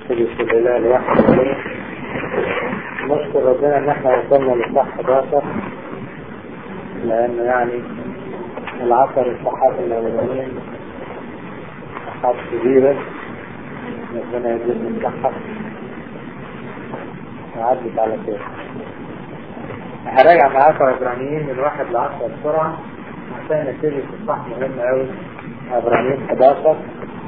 نبتدي في الإله الواحد عليه نشكر ربنا إن إحنا وصلنا للصح 11 لأنه يعني العشر الصحات الأولانيين صحات كبيرة ربنا يجزينا الصحة وعدت على خير هراجع معاكم عبرانيين من واحد لعشرة بسرعة عشان نبتدي في الصح مهم أوي عبرانيين 11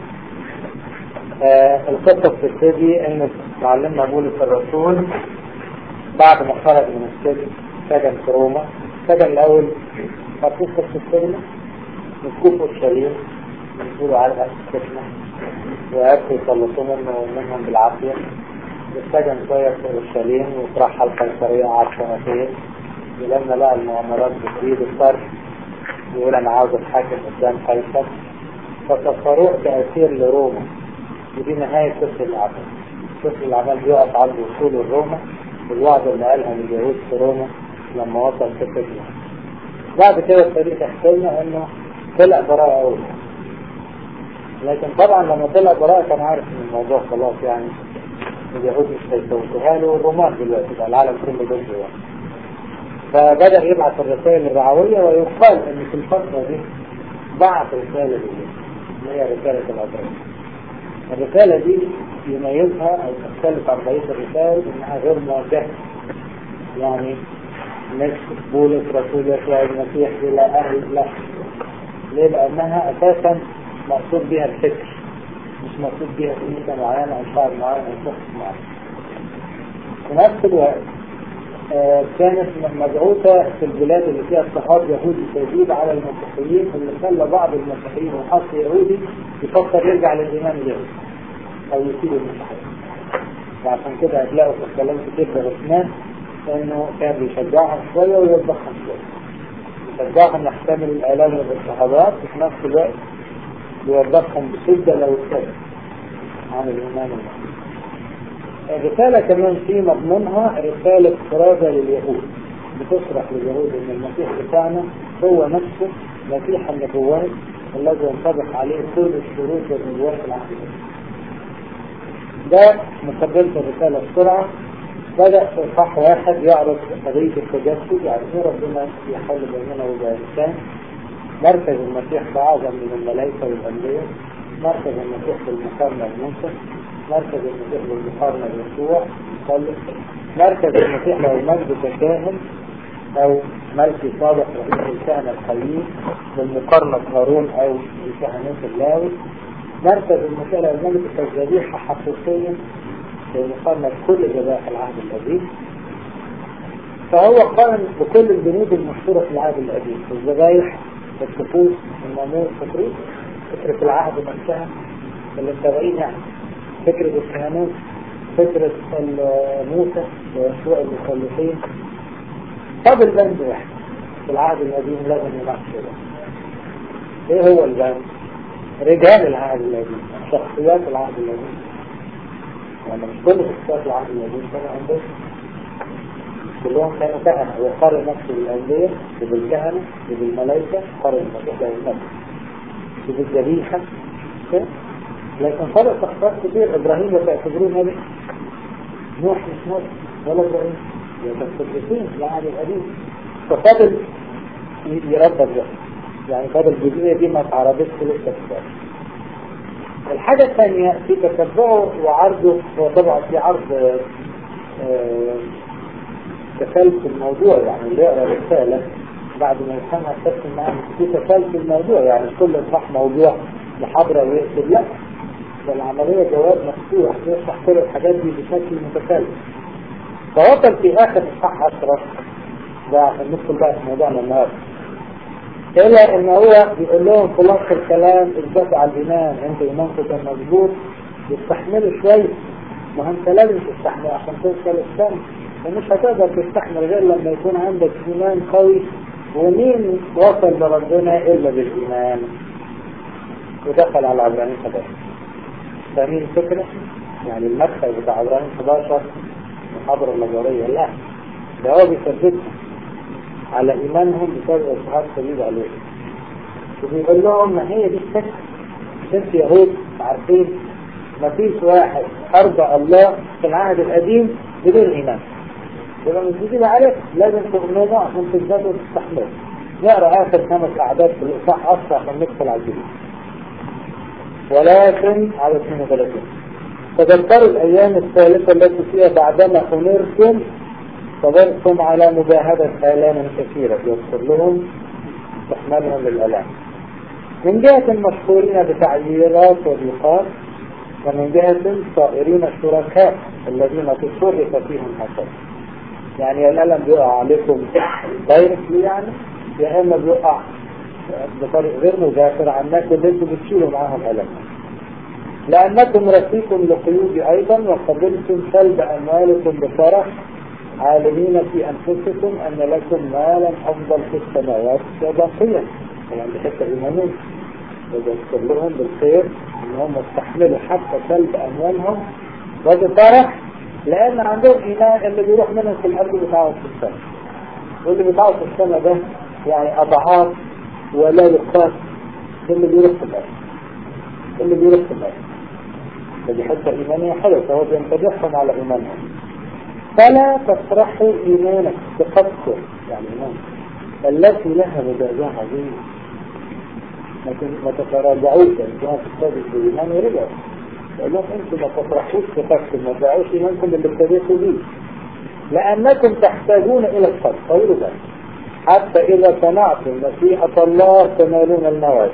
آه القصة بتبتدي ان معلمنا بولس الرسول بعد ما خرج من السجن سجن في روما سجن الاول فرقوق في السجن مسكوك اورشليم بيقولوا على السجن وعرفوا يخلصوا منه منهم بالعافية السجن شوية في اورشليم وترحل القيصرية قعد سنتين ولما لقى المؤامرات بتزيد الصرف يقول انا عاوز اتحاكم قدام قيصر فسفروه كأسير لروما ودي نهاية سفر الأعمال سفر الأعمال بيقف عند وصول الروما والوعد اللي قالها اليهود في روما لما وصل سفر الأعمال بعد كده التاريخ يحكي لنا انه طلع براءة أول لكن طبعا لما طلع براءة كان عارف ان الموضوع خلاص يعني اليهود مش هيسوقوها له والرومان دلوقتي بقى العالم كله ضده يعني فبدأ يبعث الرسائل الرعوية ويقال ان في الفترة دي بعث رسالة دي اللي هي رسالة الأبرار الرسالة دي يميزها أو تختلف عن بقية الرسائل إنها غير موجهة يعني مش بولس رسول يسوع المسيح إلى أهل لا ليه؟ لأنها أساسا مقصود بها الفكر مش مقصود بها كنيسة معينة أو شعب معين أو شخص معين في نفس الوقت آه كانت مبعوثة في البلاد اللي فيها اضطهاد يهودي شديد على المسيحيين اللي خلى بعض المسيحيين وحص يهودي يفكر يرجع للإيمان اليهودي أو يسيب المسيحيين وعشان كده هتلاقوا في الكلام كتير بعثمان إنه كان بيشجعهم شوية ويوضحهم شوية يشجعهم يحتمل الآلام والاضطهادات وفي نفس الوقت يوضحهم بشدة لو اتكلم عن الإيمان المسيحي الرسالة كمان في مضمونها رسالة فرادة لليهود بتشرح لليهود ان المسيح بتاعنا هو نفسه مسيح النبوات الذي ينطبق عليه كل الشروط والنبوات العقيدة ده مقدمة الرسالة بسرعة بدأ في إصحاح واحد يعرض قضية التجسد يعني ايه ربنا يحل بيننا وبين الإنسان مركز المسيح أعظم من الملائكة والأنبياء مركز المسيح بالمقارنة بموسى مركز المسيح بالمقارنة بيسوع مركز المسيح لو المجد ككاهن أو ملكي صادق رئيس الكهنة الحيين بالمقارنة بهارون أو الكهنوت اللاوي مركز المسيح لو المجد كذبيحة حقيقيا بالمقارنة بكل ذبائح العهد القديم فهو قارن بكل البنود المشهورة في العهد القديم الذبايح الطقوس الناموس فكرة فكرة العهد نفسها اللي متابعين يعني فكرة الكهنوت فكرة موسى ويسوع المخلصين طب البند واحد في العهد القديم لازم يناقشه ده ايه هو البند؟ رجال العهد القديم شخصيات العهد القديم يعني مش كل شخصيات العهد القديم كانوا عندهم كلهم كانوا كهنة وقارن نفسه بالأنبياء وبالكهنة وبالملائكة قارن المسيح له النبي وبالذبيحة لكن فرق شخصيات كتير ابراهيم بتعتبروه نبي نوح مش نبي ولا ابراهيم يتفقسين العهد القديم ففضل يربط ده يعني فضل الجزئية دي ما اتعرضتش لسه كتاب الحاجة الثانية في تتبعه وعرضه هو طبعا في عرض تسلسل الموضوع يعني اللي يقرا رسالة بعد ما يفهمها تسلسل معاه في تسلسل الموضوع يعني كل اصحاح موضوع محاضرة ويكتب لا فالعملية جواب مفتوح يشرح كل الحاجات دي بشكل متسلسل فوصل في آخر إصحاح 10 ده عشان ندخل بقى في موضوعنا النهارده إلى إن هو بيقول لهم خلاصة الكلام اثبتوا على الإيمان أنت إيمانكم كان مظبوط يستحملوا شوية ما أنت لازم تستحمل عشان توصل السنة ومش هتقدر تستحمل غير لما يكون عندك إيمان قوي ومين وصل لربنا إلا بالإيمان ودخل على عبرانيين 11 فاهمين الفكرة؟ يعني المدخل بتاع عبرانيين 11 محاضرة نظرية لا ده هو بيثبتهم على إيمانهم بسبب إصحاب شديد عليهم وبيقول لهم ما هي دي الفكرة مش انت يهود عارفين ما فيش واحد أرضى الله في العهد القديم بدون إيمان يبقى مش بتيجي عليك لازم تؤمنه عشان تثبته وتستحمله نقرا آخر خمس أعداد في الإصحاح أصلا عشان ندخل على الجديد ولكن على 32 تذكروا الأيام الثالثة التي فيها بعدما أمرتم صبرتم على مجاهدة آلام كثيرة يذكر لهم تحملهم للآلام من جهة المشهورين بتعييرات وضيقات ومن جهة صائرين الشركاء الذين تصرف فيهم حسد يعني الألم بيقع عليكم دايركتلي يعني يا إما بيقع بطريق غير مباشر عنكم اللي انتم بتشيلوا معاهم ألم لأنكم رفيقم لقيود أيضا وقبلتم سلب أموالكم بفرح عالمين في أنفسكم أن لكم مالا أفضل في السماوات وبقية يعني حتى إيمانين وذكر لهم بالخير ان هم استحملوا حتى سلب اموالهم وبفرح لان عندهم ايمان اللي بيروح منهم في الارض بتاعه في السماء واللي بتاعه في السماء ده يعني اضعاف ولا يقاس اللي بيروح في الارض اللي بيروح في الارض فدي حتى ايمانيه حلوه فهو بينتبههم على ايمانهم فلا تفرحوا ايمانك بقدكم يعني ايمانك التي لها مجازاه عظيمه لكن ما تتراجعوش يعني كانت تستاذ بالإيمان ورجعوا قال لهم انتم ما تفرحوش بفكر ما تدعوش إيمانكم اللي ابتديتوا بيه لأنكم تحتاجون إلى الصبر طولوا ذلك حتى إذا صنعتم مشيئة الله تنالون المواد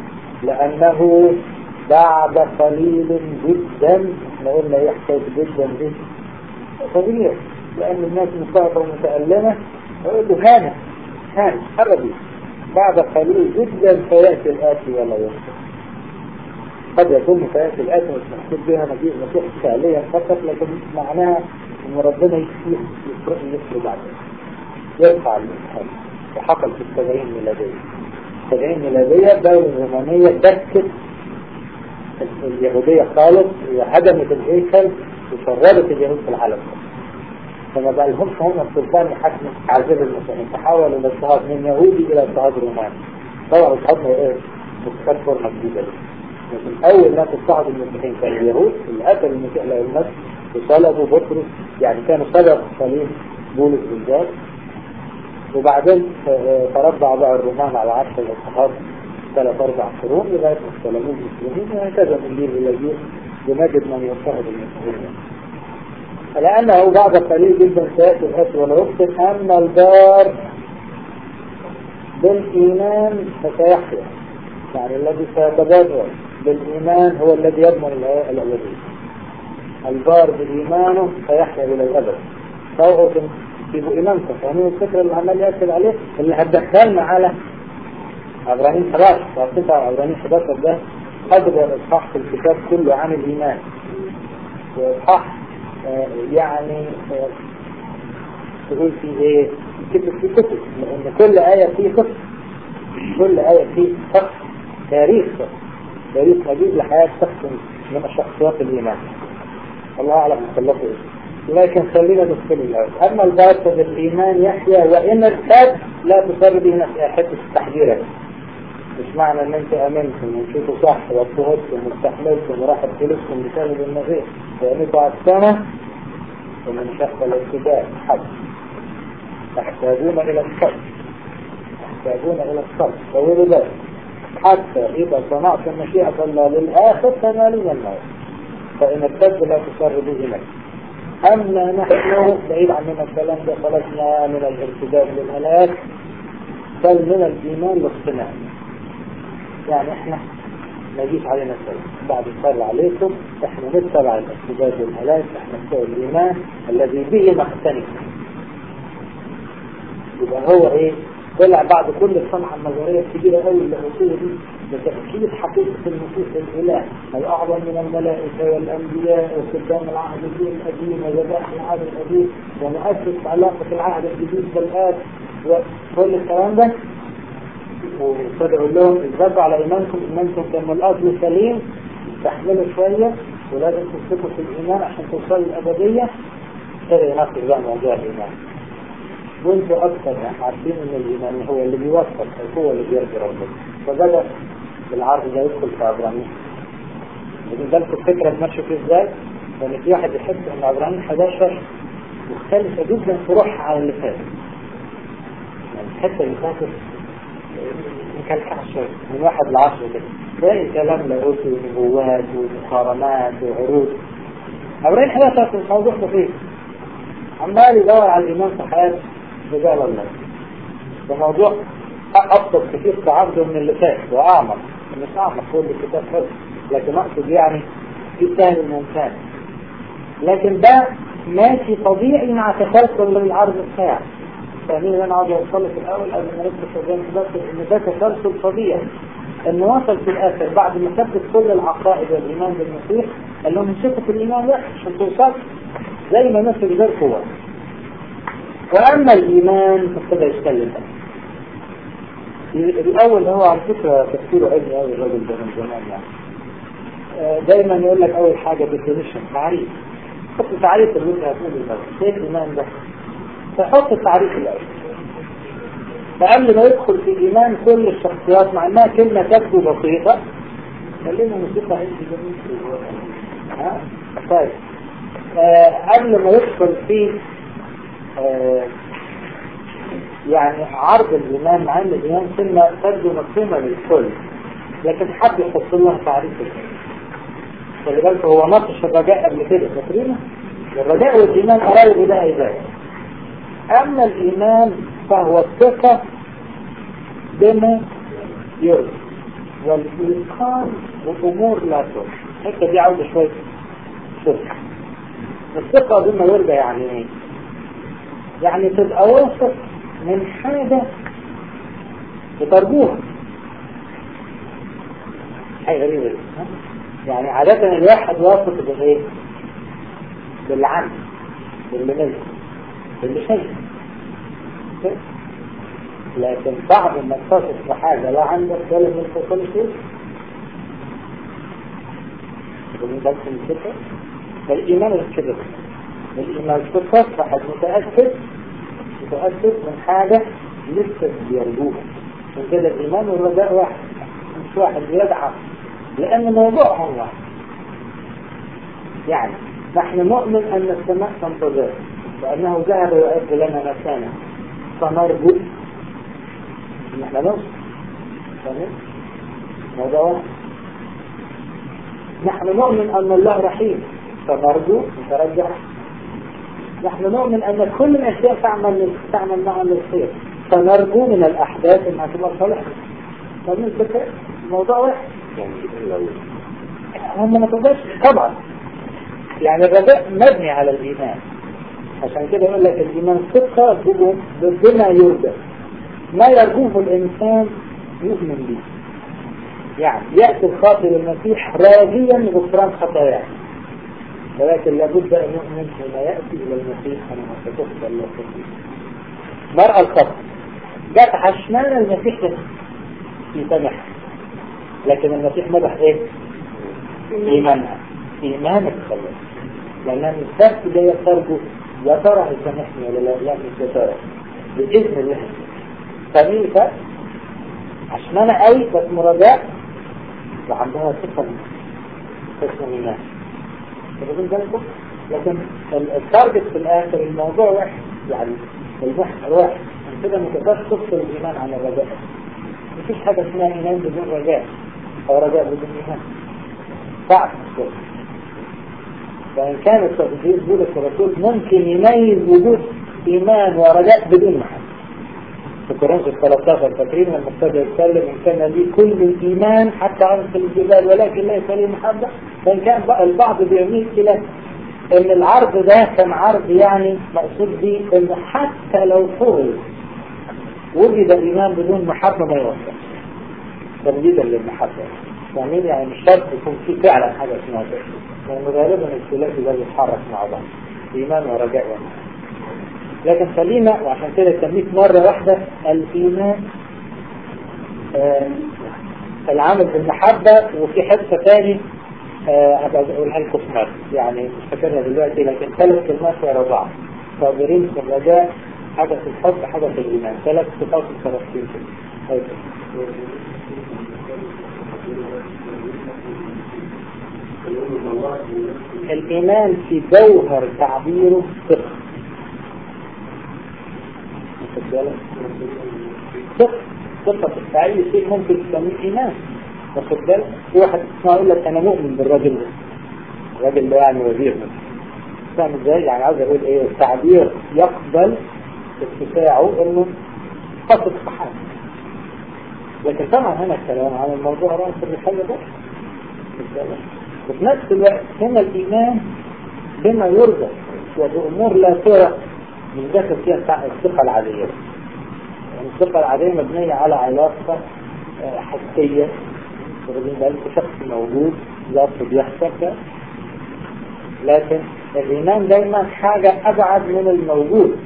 لأنه بعد قليل جدا احنا قلنا يحتاج جدا دي طبيعي لأن الناس مصابة ومتألمة يقول له هانت هانت قربي بعد قليل جدا فيأتي الآتي ولا ينفع قد يكون فيأتي الآتي مش محسوب بها مجيء مسيح فعليا فقط لكن معناها ان ربنا يفرق يفرق بعد يرفع الإنسان وحصل في السبعين ميلادية السبعين ميلادية الدولة الرومانية دكت اليهودية خالص وهدمت الهيكل وشردت اليهود في العالم فما بقى لهمش هم السلطان يحكموا عزيز المسلمين تحولوا الاضطهاد من يهودي الى اضطهاد روماني طبعا اضطهادنا ايه؟ مستقبل فورمه جديده لكن اول ناس اضطهدوا المسيحيين كانوا اليهود اللي قتلوا المسيح له الناس وصلبوا بطرس يعني كانوا سبب صليب بولس بالذات وبعدين تربع بقى الرومان على عرش الاضطهاد ثلاث اربع قرون لغايه ما استلموه المسلمين وهكذا من جيل الى جيل بنجد من يضطهد المسلمين لأنه بعد قليل جدا سيأتي الأسر والعقد أن البار بالإيمان فسيحيا يعني الذي سيتبادر بالإيمان هو الذي يضمن الأبدية البار بإيمانه سيحيا إلى الأبد فهو تجيبوا إيمانكم فاهمين الفكرة اللي عمال يأكد عليه اللي هتدخلنا على عبرانيين 11 وقتها عبرانيين 11 ده أكبر إصحاح في الكتاب كله عن الإيمان وإصحاح يعني تقول في ايه كتب في كتب لان كل آية فيه قصة كل آية فيه قصة تاريخ تاريخ مجيد لحياة شخص من الشخصيات الإيمان الله أعلم خلصه إيه لكن خلينا ندخل الأول أما الباطل الإيمان يحيا وإن ارتد لا تصر به حتة التحذير مش معنى ان انت امنتم ومشيتوا صح واضطهدتم واستحملتم وراحت فلوسكم بسبب النظير وقامتوا على السنة ومن شق الابتداء حد تحتاجون الى الصبر تحتاجون الى الصبر طولوا بالك حتى اذا صنعتم مشيئة الله للاخر تنالون الموت فان ارتد لا تصر به نفسك اما نحن بعيد عننا الكلام ده خلصنا من الارتداد للهلاك بل من الايمان للاقتناع يعني احنا ما يجيش علينا السلام بعد الصلاة عليكم احنا نتبع الاحتجاج والهلاك احنا بتوع الايمان الذي به نقتنع يبقى هو ايه طلع بعد كل الصنعة النظرية الكبيرة قوي اللي وصلوا دي بتأكيد حقيقة النصوص الإله الأعظم من الملائكة والأنبياء وخدام العهد القديم وذبائح العهد القديم ومؤسس علاقة العهد الجديد بالآب وكل الكلام ده وابتدى لهم اثبتوا على ايمانكم ايمانكم كان الاصل سليم استحملوا شويه ولازم تثبتوا في الايمان عشان توصلوا الابديه ابتدى يناقش بقى موضوع الايمان وانتوا اكثر عارفين ان الايمان هو اللي بيوصل هو اللي بيرضي ربنا فبدا بالعرض ده يدخل في ابراهيم واخدين بالكم الفكرة ماشية فيه ازاي؟ لأن في واحد يحس إن عبرانيين 11 مختلفة جدا في روحها عن اللي فات يعني الحتة اللي فاتت مكلكعة شوية من واحد لعشرة كده تلاقي كلام لاهوت ونبوات ومقارنات وعروض عبرانيين 11 مش موضوع بسيط عمال يدور على الإيمان في حياة رجال الله ده موضوع أبسط كثير في عرضه من اللي فات وأعمق مش أعمق هو اللي الكتاب حلو لكن أقصد يعني في سهل الممتاز لكن ده ماشي طبيعي مع تسلسل العرض الساعة فاهمين اللي انا عاوز اوصله في الاول قبل ما ندخل في الجانب ان ده تسلسل طبيعي انه وصل في الاخر بعد ما ثبت كل العقائد والايمان بالمسيح قال لهم شفت الايمان لا مش هتوصل زي ما مثل غير قوة واما الايمان فابتدى يتكلم الاول هو على فكره تفسيره علمي قوي الراجل ده من زمان يعني دايما يقول لك اول حاجه ديفينيشن تعريف حط تعريف اللي انت هتقوله الاول ايه الايمان ده فحط التعريف الاول فقبل ما يدخل في ايمان كل الشخصيات مع انها كلمه تبدو بسيطه كلمه موسيقى عندي جميل ها طيب آه قبل ما يدخل في آه يعني عرض الايمان مع ان الايمان كلمه تبدو مفهومه للكل لكن حد يحط لها تعريف خلي بالك هو ناقش الرجاء قبل كده فاكرينه الرجاء والايمان قريب ده ازاي اما الايمان فهو الثقه بما يرضي والايقان بامور لا ترضي الحته دي عاوزه شويه ثقه الثقه بما يرضى يعني ايه؟ يعني تبقى واثق من حاجه بترجوها حاجه غريبه دي يعني عادة الواحد واثق بالايه؟ باللي عنده باللي ملك باللي شايف لكن بعد ما تثق بحاجة لا عندك ولا ملك ولا شيء من بس الفكرة فالإيمان مش كده الإيمان ثقة واحد متأكد متأكد من حاجة لسه بيرجوها من كده الإيمان والرجاء واحد مش واحد بيدعم لأن موضوعهم واحد يعني نحن نؤمن أن السماء تنتظر وأنه ذهب يؤد لنا مكانا فنرجو أن احنا نوصل فاهم؟ موضوع واحد نحن نؤمن أن الله رحيم فنرجو نترجع نحن نؤمن أن كل الأشياء تعمل تعمل معا للخير فنرجو من الأحداث أنها تبقى صالحة فمن الفكرة موضوع واحد هم ما تقدرش طبعا يعني الرجاء مبني على الإيمان عشان كده يقول لك الإيمان ثقة بما يرجى ما يرجوه الإنسان يؤمن به يعني يأتي الخاطر المسيح راجيا غفران خطاياه ولكن لابد أن يؤمن حين يأتي إلى المسيح أنها ستغفر له مرأة الخطر جت عشمان المسيح يسامحها لكن المسيح مدح ايه ايمانها ايمانك خلاص لانها مش بس جايه ترجو يا ترى هيسامحني ولا لا لا مش يا ترى باذن الله فمين ف عشان انا قوي بس مرجاء وعندها ثقه ثقه ايمان واخدين بالكم لكن التارجت في الاخر الموضوع واحد يعني المحور واحد عشان كده ما تقدرش تفصل الايمان عن الرجاء مفيش حاجه اسمها ايمان بدون رجاء أو رجاء بدون إيمان صعب فإن كان التفضيل بولس الرسول ممكن يميز وجود إيمان ورجاء بدون محبة في كورنثوس 13 فاكرين لما ابتدى يتكلم إن كان لي كل الإيمان حتى عمق الجبال ولكن ليس لي محبة فإن كان البعض بيميل إلى إن العرض ده كان عرض يعني مقصود به إن حتى لو فرض وجد الإيمان بدون محبة ما يوصل تمديدا للمحبة يعني يعني مش شرط يكون في فعلا حاجة اسمها كده لأنه غالبا الثلاثي ده بيتحرك مع بعض إيمان ورجاء ومحبة لكن خلينا وعشان كده سميت مرة واحدة الإيمان آه العمل بالمحبة وفي حتة تاني هبقى آه أقولها لكم في مرة يعني مش فاكرها دلوقتي لكن ثلاث كلمات ورا بعض صابرين في الرجاء حاجة في الحب حاجة في الإيمان ثلاث صفات الثلاثين كده الإيمان في جوهر تعبيره ثقة واخد بالك؟ ثقة ثقة في أي شيء ممكن تسميه إيمان واخد بالك؟ في واحد اسمه يقول لك أنا مؤمن بالراجل ده الراجل ده يعني وزير مثلا فاهم ازاي؟ يعني عاوز أقول إيه التعبير يقبل ارتفاعه إنه ثقة في حاجة لكن طبعا هنا الكلام عن الموضوع رأس الرسالة ده واخد بالك؟ وفي نفس الوقت هنا الإيمان بما يرجى وبأمور لا ترى من داخل فيها بتاع الثقة العادية يعني الثقة العادية مبنية على علاقة آه، حسية واخدين بالك شخص موجود ظرف بيحصل ده لكن الإيمان دايما حاجة أبعد من الموجود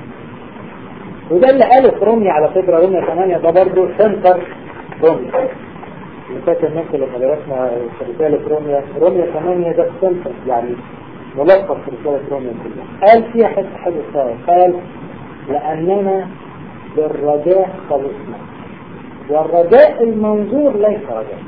وده اللي قاله في روميا على فكرة روميا 8 ده برضه سنتر روميا اللي فاكر ممكن لما درسنا في رسالة روميا روميا 8 ده سنتر يعني ملخص في رسالة روميا كلها قال فيها حتة حلوة خالص قال لأننا بالرجاء خلصنا والرجاء المنظور ليس رجاء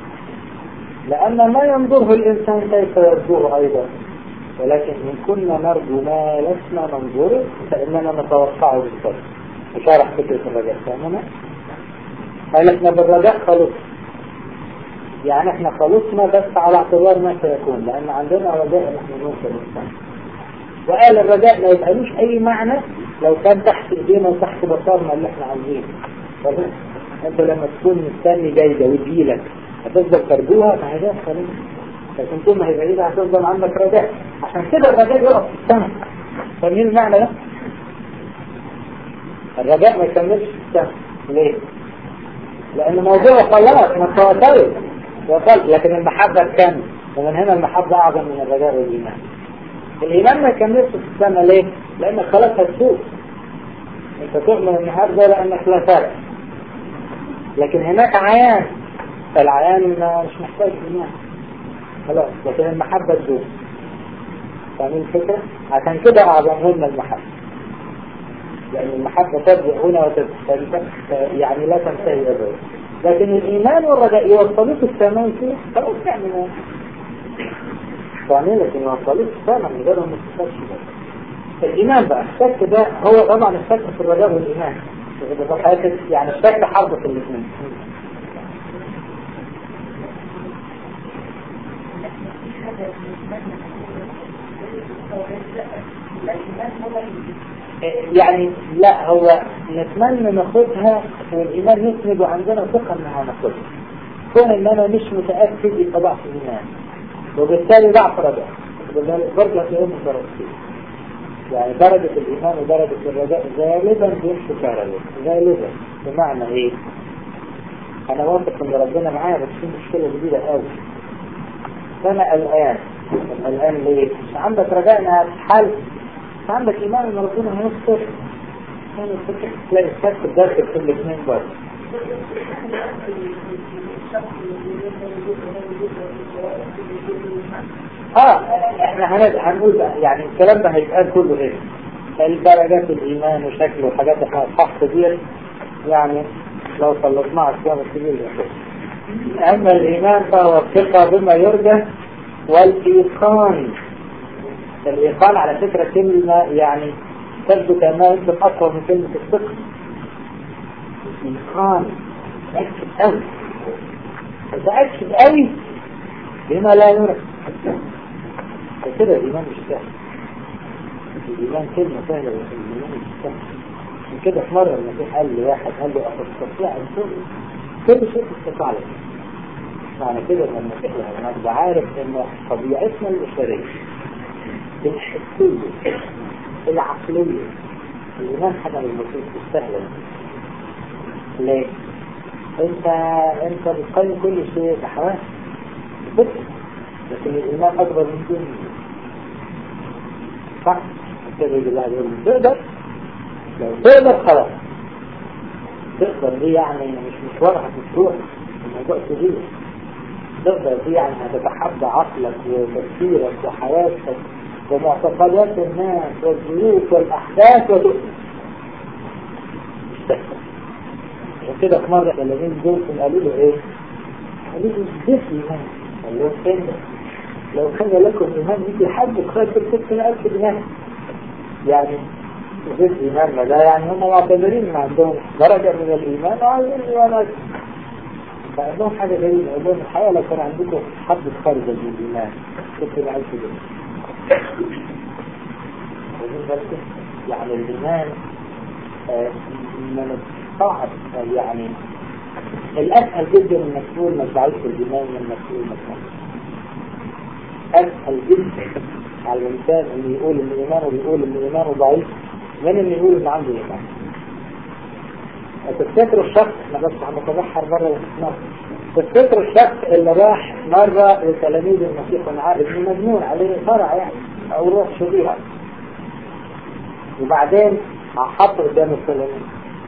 لأن ما ينظره الإنسان كيف يرجوه أيضا ولكن إن كنا نرجو ما لسنا ننظره فإننا نتوقعه بالصبر وشارح فكرة الرجاء فاهمنا؟ قال احنا بالرجاء خلص يعني احنا خلصنا بس على اعتبار ما سيكون لأن عندنا رجاء نحن نوصل للسنة وقال الرجاء ما يبقالوش أي معنى لو كان تحت إيدينا وتحت بصرنا اللي احنا عايزينه فاهم؟ انت لما تكون مستني جايزة وتجيلك هتفضل ترجوها فهذا خلاص لكن طول ما هي بعيدة هتفضل عندك رجاء عشان كده الرجاء يقف في السماء فاهمين المعنى ده؟ الرجاء ما يكملش في السماء ليه؟ لأن موضوع خلاص ما توترت وصلت لكن المحبة تكمل ومن هنا المحبة أعظم من الرجاء والإيمان الإيمان ما يكملش في السماء ليه؟ لأنك خلاص هتسوق أنت تؤمن النهارده لأنك لا فرق لكن هناك عيان فالعيان مش محتاج إيمان خلاص لكن المحبة تدوم فاهمين الفكرة؟ عشان كده أعظمهن المحبة لأن المحبة تبدأ هنا وتتسلسل يعني لا تنتهي أبدا لكن الإيمان والرجاء يوصلوك السماء فيه خلاص يعني فاهمين لكن يوصلوك السماء من غير ما تستفادش الإيمان بقى الشك ده هو طبعا الشك في الرجاء والإيمان يعني الشك حرب في الاثنين يعني لا هو نتمنى ناخدها والإيمان يسند وعندنا ثقة انها ناخدها كون ان انا مش متأكد يبقى ضعف الإيمان وبالتالي ضعف رجاء برضه هتلاقيهم درجتين يعني درجة الإيمان ودرجة الرجاء غالبا بيمشوا كهرباء غالبا بمعنى ايه؟ أنا واثق إن ربنا معايا بس في مشكلة جديدة قوي فأنا قلقان قلقان ليه؟ مش عندك رجاء إنها تتحل مش عندك إيمان إن ربنا هيستر يعني الفكرة تلاقي الشك داخل في الاثنين برضه اه احنا هنبقى هنقول بقى يعني الكلام ده هيتقال كله ايه الدرجات الايمان وشكله وحاجات احنا الحق دي يعني لو صلتنا على الكلام الكبير ده اما الايمان فهو الثقة بما يرجى والايقان الايقان على فكرة كلمة يعني تبدو كانها يمكن اقوى من كلمة الثقة ايقان متأكد قوي متأكد قوي بما لا يرى كده الإيمان مش سهل الإيمان كلمة سهلة بس الإيمان مش سهل من كده في مرة المسيح قال لواحد قال له أتستطيع أن تؤمن كل شيء تستطيع لك معنى كده ان المسيح لما نبقى عارف ان طبيعتنا البشرية الحسية العقلية الإيمان حاجة من المسيح السهلة ليه؟ انت انت بتقيم كل شيء بحواس بس لكن الإيمان أكبر من كل صح؟ كده يجي الله يقول تقدر لو تقدر خلاص تقدر دي يعني مش مشوارها مشروع الموضوع كبير تقدر دي يعني هتتحدى عقلك وتفكيرك وحياتك ومعتقدات الناس والظروف والأحداث وتؤمن مش سهل وكده في مرة الذين دول قالوا له ايه؟ قالوا له ازاي ايمان؟ قال له فين لو كان لكم إيمان يجي حد خير ستين ألف دينار يعني وجود إيماننا ده يعني هم معتبرين ما عندهم درجة من الإيمان وعايزين إيمانات فعندهم حاجة غريبة يقول لهم الحقيقة لو كان عندكم حد خارج من الإيمان ستين ألف دينار يعني الإيمان آه، من الصعب يعني الأسهل جدا انك تقول ما تعيش الإيمان من انك تقول ما أسهل جدا على الإنسان أن يقول إن إيمانه بيقول إن إيمانه ضعيف من أن يقول إن عنده إيمان تفتكروا الشخص أنا بس عم بتبحر مرة وتسمع تفتكروا الشخص اللي راح مرة لتلاميذ المسيح ونعارف إنه مجنون عليه فرع يعني أو روح شبيهة وبعدين حط قدام التلاميذ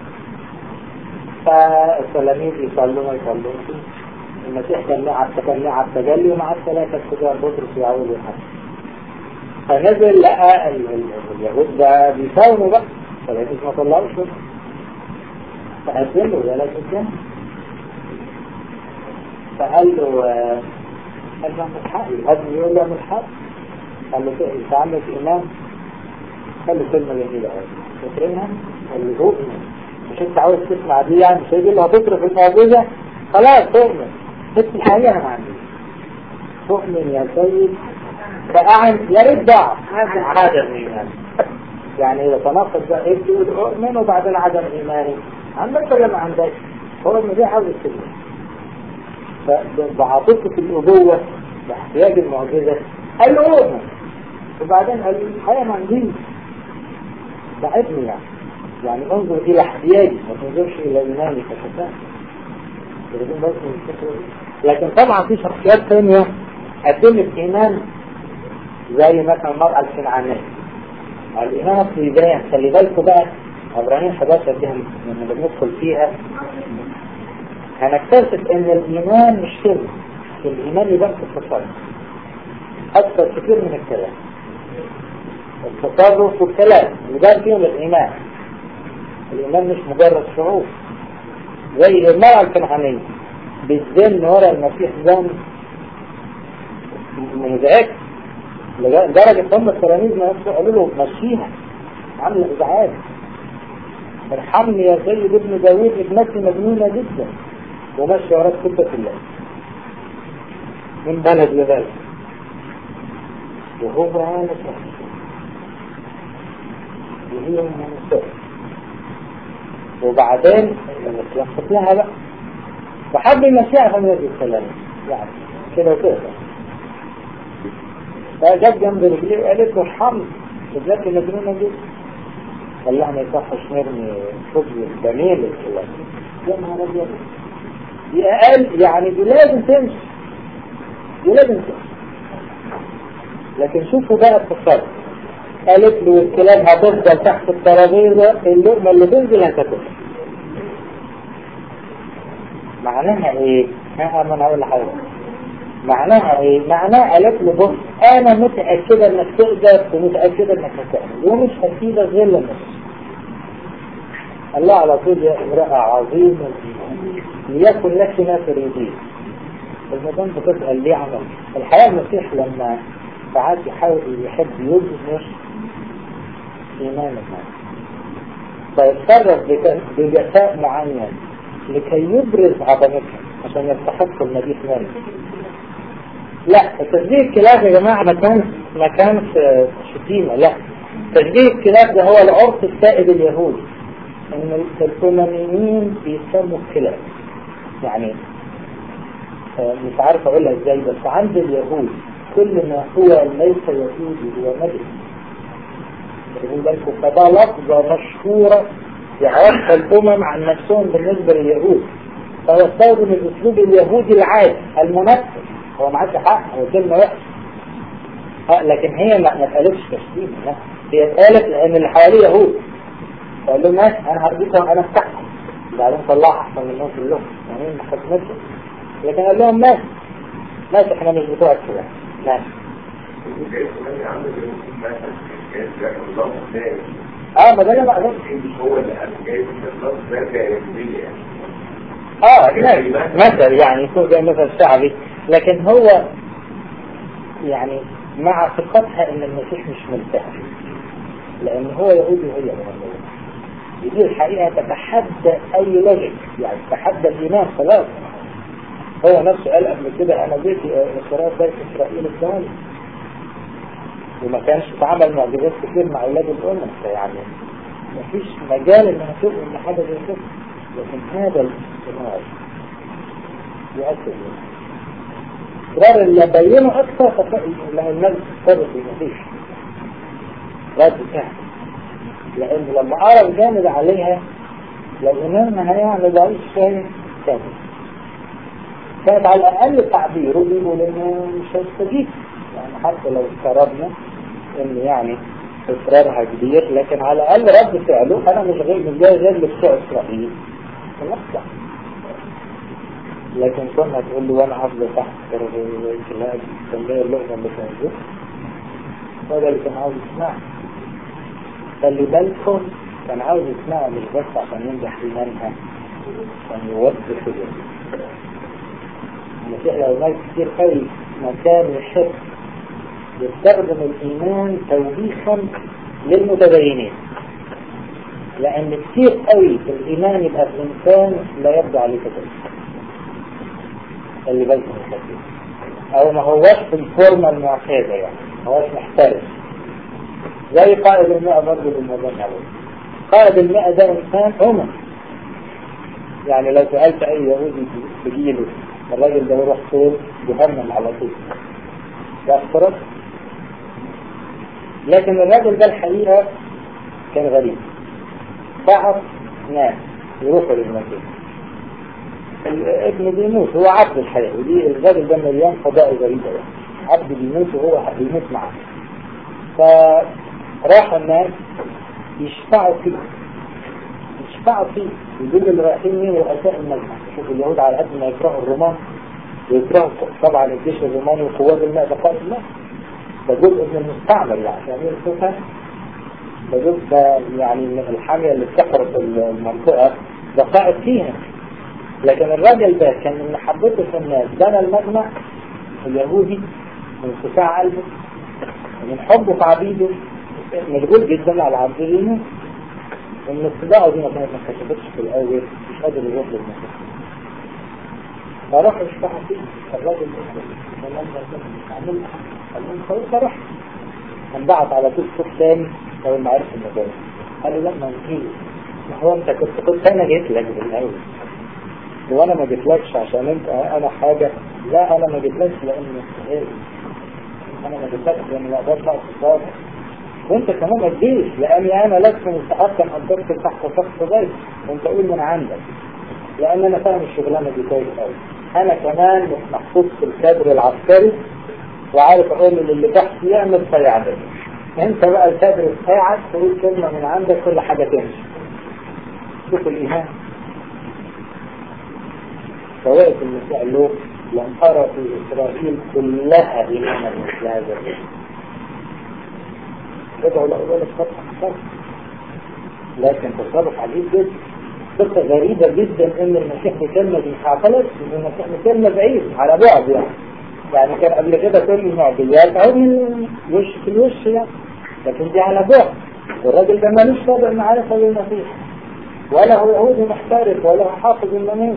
فالتلاميذ يصلوا يصلوا المسيح كان له على كان له على التجلي ومع الثلاثة كبار بطرس ويعود ويحسن فنزل لقى اليهود ده بيساوموا بقى فاليهود ما طلعوش بقى فقدم له يا لا الجنة فقال له قال له مش حق الهدم يقول له مش حق قال له انت عندك ايمان خلي كلمة جميلة قوي فاكرينها اللي هو مش انت عاوز تسمع دي يعني مش هيجي له هتصرف المعجزة خلاص تؤمن بس الحقيقة انا ما عنديش تؤمن يا سيد فأعن يا ريت ضعف عدم إيمان يعني إذا تناقض ده إيه تقول أؤمن وبعدين عدم إيماني عندك ولا ما عندك هو إن دي عاوز كده فبعاطفة الأبوة باحتياج المعجزة قال له أؤمن وبعدين قال لي الحقيقة ما عنديش بعدني يعني يعني انظر إلى احتياجي ما تنظرش إلى إيماني كشفاء لكن طبعا في شخصيات ثانية قدمت إيمان زي مثلا المرأة الكنعانية الإيمان الصيدان خلي بالكم بقى عبرانيين 11 دي لما بندخل فيها هنكتشف ان الإيمان مش كلمة الإيمان يبقى في التصرف أكثر كثير من الكلام التصرف والكلام يبان فيهم الإيمان الإيمان مش مجرد شعور زي المرأة الكنعانية بالذن ورا المسيح ذنب مزعج لدرجة هم التلاميذ ما يفسوا قالوا له مشيها عاملة إزعاج ارحمني يا سيد ابن داوود ابنتي مجنونة جدا ومشي وراك سكة الله من بلد لبلد وهو عالم وهي من وبعدين يخطط لها بقى فحب يمشيها في هذه الكلام يعني كده وكده فجت جنب رجليه وقالت له ارحمني رجلك مجنونة جدا قال لها ما يصحش نرمي خبز جميل الكلام يا نهار ابيض دي اقل يعني دي لازم تمشي دي لازم تمشي لكن شوفوا بقى التصرف قالت له الكلاب هتفضل تحت الترابيزه اللقمه اللي تنزل هتاكل معناها ايه؟ ها انا هقول لحضرتك معناها ايه؟ معناها قالت له بص انا متأكدة انك تقدر ومتأكدة انك هتعمل ومش هسيبك غير لما الله على طول يا امرأة عظيمة ليكن لك ما تريدين المدام بتسأل ليه عمل الحقيقة المسيح لما ساعات يحاول يحب يظهر إيمانك فيتصرف بجفاء معين لكي يبرز عظمتها عشان يستحق المديح منه لا تشبيه الكلاب يا جماعة ما كانش ما كانش شتيمة لا تشبيه الكلاب ده هو العرف السائد اليهودي ان الامميين بيسموا الكلاب يعني مش عارف اقولها ازاي بس عند اليهود كل ما هو ليس يهودي هو نبي خدوا بالكم فده لفظة مشهورة يعرفها الامم عن نفسهم بالنسبة لليهود فيستخدم الاسلوب اليهودي العادي المنفذ هو ما عادش حق هو كلمة وحشة اه لكن هي ما ما اتقالتش تشتيم لا هي اتقالت لان اللي حواليه يهود فقال لهم ماشي انا هرضيكم انا افتحكم بعدين طلعها احسن منهم كلهم يعني ما خدمتهم لكن قال لهم ماشي ماشي احنا مش بتوع الكلام ماشي اه ما ده انا بقى اه مثل يعني يكون زي مثل شعبي لكن هو يعني مع ثقتها ان المسيح مش مرتاح لان هو يهودي وهي يهودية دي الحقيقة تتحدى اي لوجيك يعني تتحدى الايمان خلاص هو نفسه قال قبل كده انا جيت اسرائيل بيت اسرائيل الثاني وما كانش اتعمل معجزات كتير مع اولاد الامم فيعني مفيش مجال انها تؤمن بحاجه زي كده لكن هذا الاصرار يؤثر الاصرار اللي بينه اكثر لما الناس تتصرف مفيش رد فعل لان لما ارى الجانب عليها لو امامها يعني ضعيف شويه كامل كانت على الاقل تعبيره بيقول انه مش هيستجيب يعني حتى لو افترضنا ان يعني اصرارها كبير لكن على الاقل رد فعله انا مش غير مش جاي غير لبتوع اسرائيل خلاص لكن كنا تقول له وانا حافظ تحت الكلاب تنبيه اللغة اللي تنزل هذا اللي كان عاوز يسمعه خلي بالكم كان عاوز يسمعه مش بس عشان ينجح في منها عشان يوظف الجسد المسيح لو مال كتير قوي مكان يحب يستخدم الإيمان توبيخا للمتدينين لأن كتير قوي في الإيمان يبقى في إنسان لا يبدو عليه كذلك اللي بالكم الكثير أو ما هوش في الفورمة المعتادة يعني ما هوش محترف زي قائد المئة برضه بالمدن عليه قائد المئة ده إنسان أمم يعني لو سألت أي يهودي تجيله الراجل ده يروح فين جهنم على طول ده افترض لكن الراجل ده الحقيقة كان غريب بعض ناس يروحوا للمسجد الابن بيموت هو عبد الحياة ودي الراجل ده مليان قضاء غريبة يعني عبد بيموت وهو بيموت معاه فراح الناس يشفعوا فيه يشفعوا فيه يقول اللي رايحين مين رؤساء المجمع شوف اليهود على قد ما يكرهوا الرومان ويكرهوا طبعا الجيش الروماني وقوات الماء ده قائد الماء ده جزء من المستعمر يعني يعني الفكرة ده جزء ده يعني من الحامية اللي بتحرق المنطقة ده قائد فيها لكن الراجل ده كان من محبته في الناس بنى المجمع اليهودي من اتساع قلبه ومن حبه في عبيده مشغول جدا على عبد اليمين ومن اتباعه دي ما كانت ما كتبتش في الاول مش قادر يروح للمسجد فراح يشفع فيه الراجل عمل قال خلاص فرح كان بعت على طول صوت ثاني اول ما عرف المجال قال له لا ما نجيش ما هو انت كنت كنت انا جيت لك بالاول وانا ما جيتلكش عشان انت انا حاجة لا انا ما جيتلكش لان مستحيل انا ما جيتلكش لان ما اقدرش اقف قصادك وانت كمان ما تجيش لاني انا لست مستحقا ان تدخل تحت سقف بيت وانت قول من عندك لان انا فاهم الشغلانه دي كويس قوي انا كمان مش محطوط في الكادر العسكري وعارف اقول للي تحت يعمل فيعمل انت بقى الكادر بتاعك تقول كلمه من عندك كل حاجه تمشي شوف الايمان فوقف المسيح له لم أرى في إسرائيل كلها إيمانا مثل هذا الرجل ادعوا لأول الفتح الفتح لكن تصرف عجيب جدا قصة غريبة جدا ان المسيح بكلمة دي حصلت ان المسيح بكلمة بعيد على بعد يعني يعني كان قبل كده كل المعجزات او من وش في الوش يعني لكن دي على بعد والراجل ده مالوش سابق معرفة بالمسيح ولا هو يهودي محترف ولا هو حافظ الناموس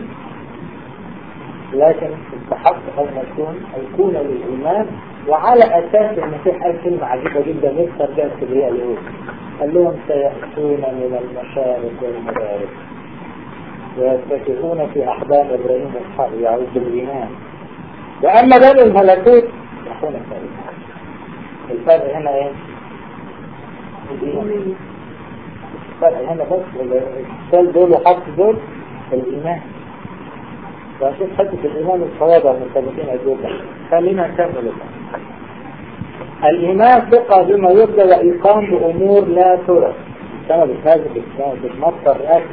لكن استحق أن يكون يكون للإيمان وعلى أساس المسيح قال كلمة عجيبة جدا يكسر بها الكبرياء اليهود قال لهم سيأتون من المشارق والمغارب ويتكئون في أحضان إبراهيم وإسحاق يعود بالإيمان وأما بني الملكوت يكون فريقا الفرق هنا إيه؟ الإيمان الفرق هنا بس الشال دول وحط دول الإيمان وأشوف حتة الإيمان الصوابع مرتبطين أجوبة خلينا نكمل الإيمان ثقة بما يرجى وإيقان بأمور لا ترى كما بتنازل بتمطر أكل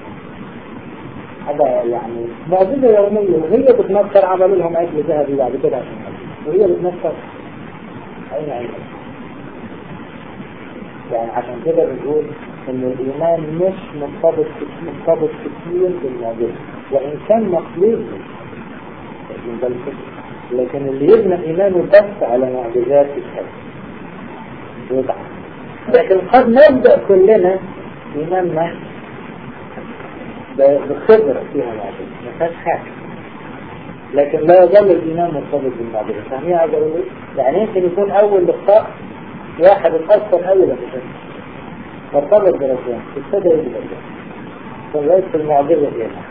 هذا يعني معجزة يومية وهي بتمطر عملوا لهم أكل ذهبي بعد كده عشان وهي بتمطر أين عندك يعني عشان كده بنقول ان الايمان مش مرتبط مرتبط كتير بالمعجزه وان كان مطلوب لكن ده الفكر لكن اللي يبنى إيمانه بس على معجزات الحج يضعف لكن قد نبدأ كلنا إيماننا بخبرة فيها معجزة ما فيهاش حاجة لكن لا يظل الإيمان مرتبط بالمعجزة فاهمين عايز أقول إيه؟ يعني يمكن يكون أول لقاء واحد اتأثر أولا بشكل مرتبط بربنا ابتدى يجي ربنا فليس المعجزة هنا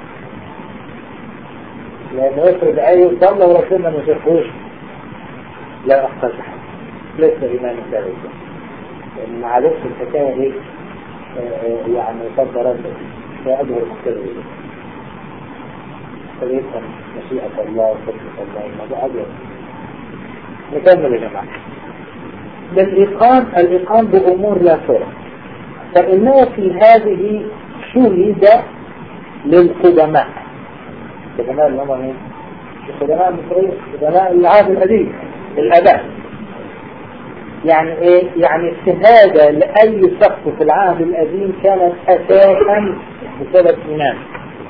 لأنه يفرض أي صلى وربنا ما شافوش لا أحتاج حاجة ليس إيمان ذلك لأن ما عرفش الحكاية دي يعني صد رد فأظهر مختلف فيفهم مشيئة الله وفكرة الله الموضوع أبيض نكمل يا جماعة بالإقام الإقام بأمور لا ترى فإنه في هذه شهد للقدماء القدماء اللي هم مين؟ القدماء المصريين القدماء العهد القديم الآباء يعني ايه؟ يعني الشهادة لأي شخص في العهد القديم كانت أساسا بسبب إيمانه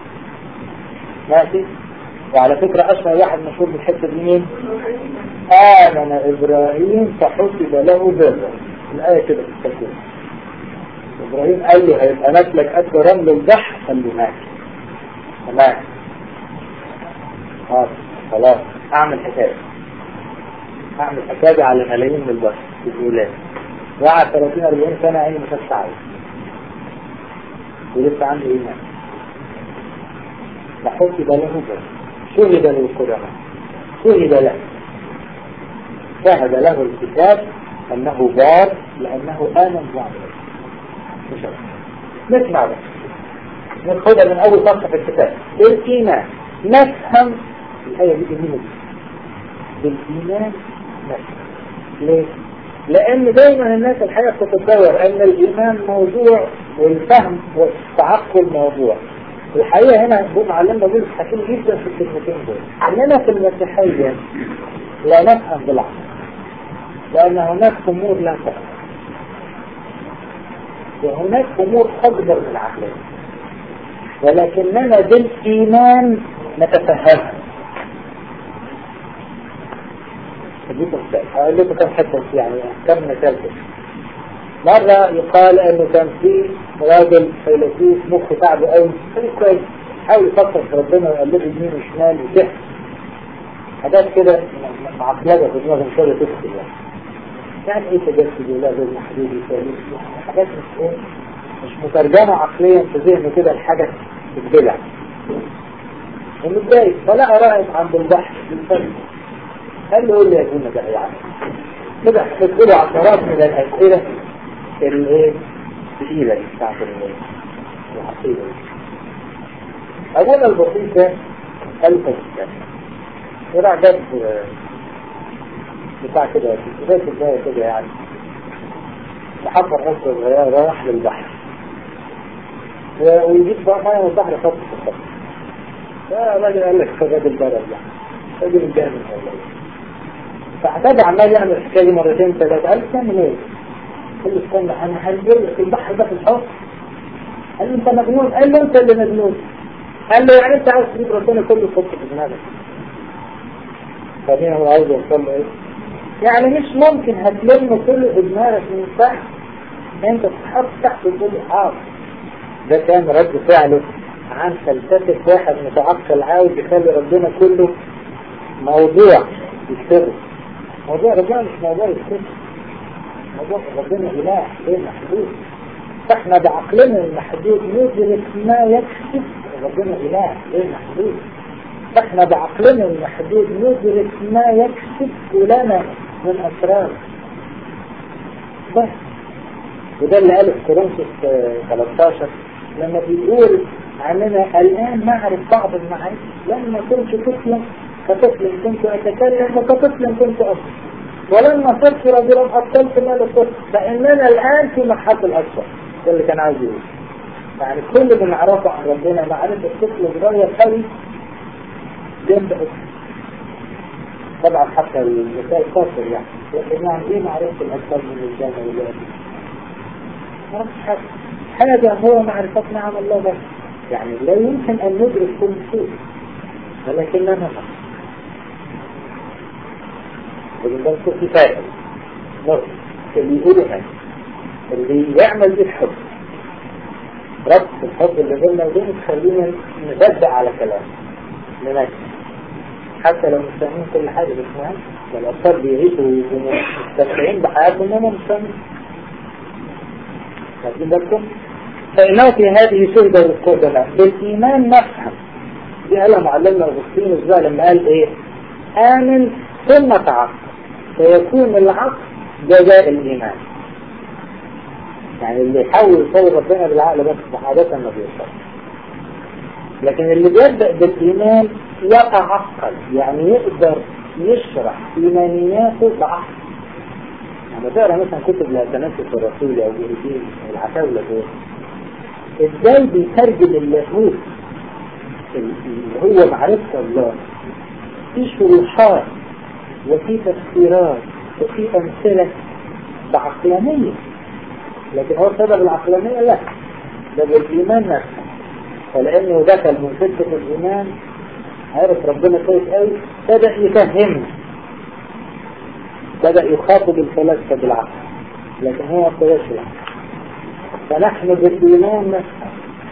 ماشي وعلى فكرة أشهر واحد مشهور بالحتة دي مين؟ آمن إبراهيم فحسب له برا الآية كده في التكوين إبراهيم قال له هيبقى مثلك قد رمل البحر قال له ماشي تمام خلاص خلاص أعمل حساب أعمل حسابي على ملايين من البشر في الأولاد وقعد 30 40 سنة عيني ما شافش عايز ولسه عنده إيمان فحسب له برا شهد له القدماء شهد له شهد له الكتاب أنه بار لأنه آمن وعمل مش نسمع بس ناخدها من أول صفحة في الكتاب بالإيمان نفهم الآية دي جميلة دي بالإيمان نفهم ليه؟ لأن دايما الناس الحقيقة بتتصور أن الإيمان موضوع والفهم والتعقل موضوع الحقيقة هنا أبو معلم بقول حكيم جدا في الكلمتين دول أننا في المسيحية لا نفهم بالعقل لأن هناك أمور لا تفهم وهناك أمور أكبر من العقلية ولكننا بالإيمان نتفهمها هقول لكم كم حتة يعني كم مثال كده مرة يقال انه كان في راجل فيلسوف مخه تعبه قوي كان كويس حاول يفكر في ربنا ويقلبه يمين وشمال وتحت حاجات كده معقلة في دماغه مش قادر تدخل يعني يعني ايه تجسد الله غير محدود وثالث حاجات مش ايه مش مترجمة عقليا في ذهنه كده الحاجة تتبلع ومتضايق فلقى راهب عند البحر بالفرق قال له قول لي يا ابونا بقى يعني كده تدخلوا عشرات من الأسئلة الايه الثقيلة دي بتاعت العقيدة أولا البسيط ده ألف كتاب وراح جاب بتاع كده في بداية البداية كده يعني تحضر حصة صغيرة راح للبحر ويجيب بقى مية من البحر خط في الخط فالراجل قال لك فجاد البلد يعني راجل الجامد والله فاعتاد عمال يعمل الحكاية دي مرتين ثلاثة قال تعمل ايه؟ قال له استنى انا هنزل في البحر ده في الحوض قال له انت مجنون قال له انت اللي مجنون قال له يعني انت عاوز تجيب ربنا كله يحط في دماغك فمين هو عاوز يوصل له ايه؟ يعني مش ممكن هتلم كل في دماغك من تحت انت تحط تحت وتقول حاضر ده كان رد فعله عن فلسفة واحد متعقل عاوز يخلي ربنا كله موضوع يشتغل موضوع ربنا مش موضوع يشتغل موضوع ربنا إله غير محدود فاحنا بعقلنا المحدود ندرك ما يكشف ربنا إله غير محدود فاحنا بعقلنا المحدود ندرك ما يكشف لنا من أسرار بس وده اللي قاله في كورنثوس 13 لما بيقول عننا الآن نعرف بعض المعارف لما كنت طفلا كطفل كنت أتكلم وكطفل كنت أصل ولما صرت رجلا أبطلت ما للطفل فإننا الآن في مرحلة الأكبر ده اللي كان عاوز يقول يعني كل اللي نعرفه عن ربنا معرفة الطفل صغير قوي جنب أسر طبعا حتى المثال قاصر يعني لكن يعني ايه معرفة الأكبر من الجنة والوالد ما حاجة حاجة هو معرفتنا عن الله بس يعني لا يمكن أن ندرك كل شيء ولكننا نفهم لكن ده في فارق نقطة اللي يقولوا هذا اللي يعمل دي الحب ربط الحب اللي بيننا وبينه تخلينا نصدق على كلام نمشي حتى لو مش فاهمين كل حاجة بس مهم الأطفال بيعيشوا مستمتعين بحياتهم هم مش فاهمين واخدين بالكم؟ فإنه في هذه شهدة للقدماء بالإيمان نفهم دي قالها معلمنا أغسطين بقى لما قال إيه؟ آمن ثم تعقل فيكون العقل جزاء الإيمان يعني اللي يحاول يصور ربنا بالعقل بس عادة ما بيوصل لكن اللي بيبدأ بالإيمان يتعقل يعني يقدر يشرح إيمانياته بعقل لما تقرا مثلا كتب لأتناسس الرسول أو جهدين العتاولة دول ازاي بيترجم اللاهوت اللي هو معرفة الله في شروحات وفي تفسيرات وفي أمثلة بعقلانية لكن هو سبب العقلانية لا ده بالإيمان نفسه فلأنه دخل من فكرة الإيمان عرف ربنا كويس قوي بدأ يفهمنا بدأ يخاطب الفلاسفة بالعقل لكن هو ما ابتداش العقل فنحن بالإيمان نفهم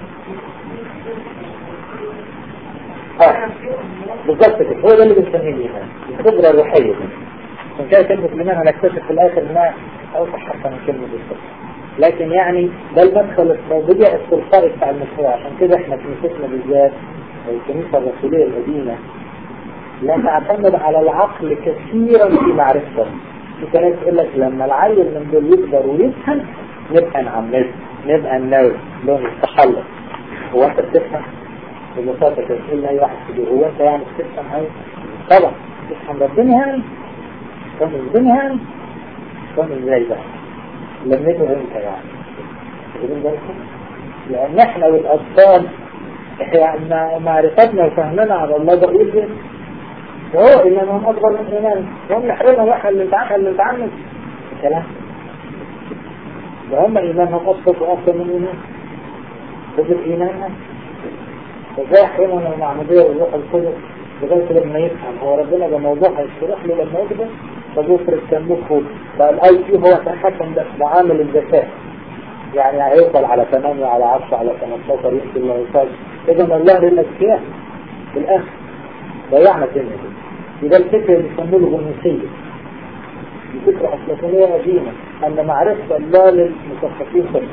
اه بالظبط كده هو ده اللي بنسميه الإيمان الخبرة الروحية عشان كده كلمة الإيمان هنكتشف في الآخر إنها أوضح حتى من كلمة الخبرة لكن يعني ده المدخل الصوبية السلطاري بتاع المشروع عشان كده احنا كنيستنا بالذات الكنيسة الرسولية القديمة لا تعتمد على العقل كثيرا في معرفته في كلام يقول لك لما العيل من دول يكبر ويفهم نبقى نعمله نبقى ننوي لون التحلق هو انت بتفهم ببساطة كده تقول لأي واحد كده هو انت يعني بتفهم هاي طبعا تفهم ربنا يعني فهم ربنا يعني فهم ازاي بقى لميته انت يعني واخدين بالكم؟ لان احنا والاطفال يعني معرفتنا وفهمنا على الله بقول ده هو انما هم اكبر من ايمان هم يحرموا واحد اللي تعمل اللي تعمل كلام ده هم ايمانهم ابسط واكثر من ايمان تجد ايماننا فازاي يحرموا من المعموديه والروح القدس لغايه لما يفهم هو ربنا ده موضوع هيشرح له لما يكبر فبيفرض كان مخه بقى الاي كيو هو تحكم بعامل الذكاء يعني هيوصل على 8 على 10 على 15 يمكن ما يوصلش اذا الله للاذكياء في الاخر ضيعنا الدنيا دي يبقى الفكره اللي بيسموه الغنوصيه دي فكره افلاطونيه قديمه ان معرفه الله للمثقفين خلص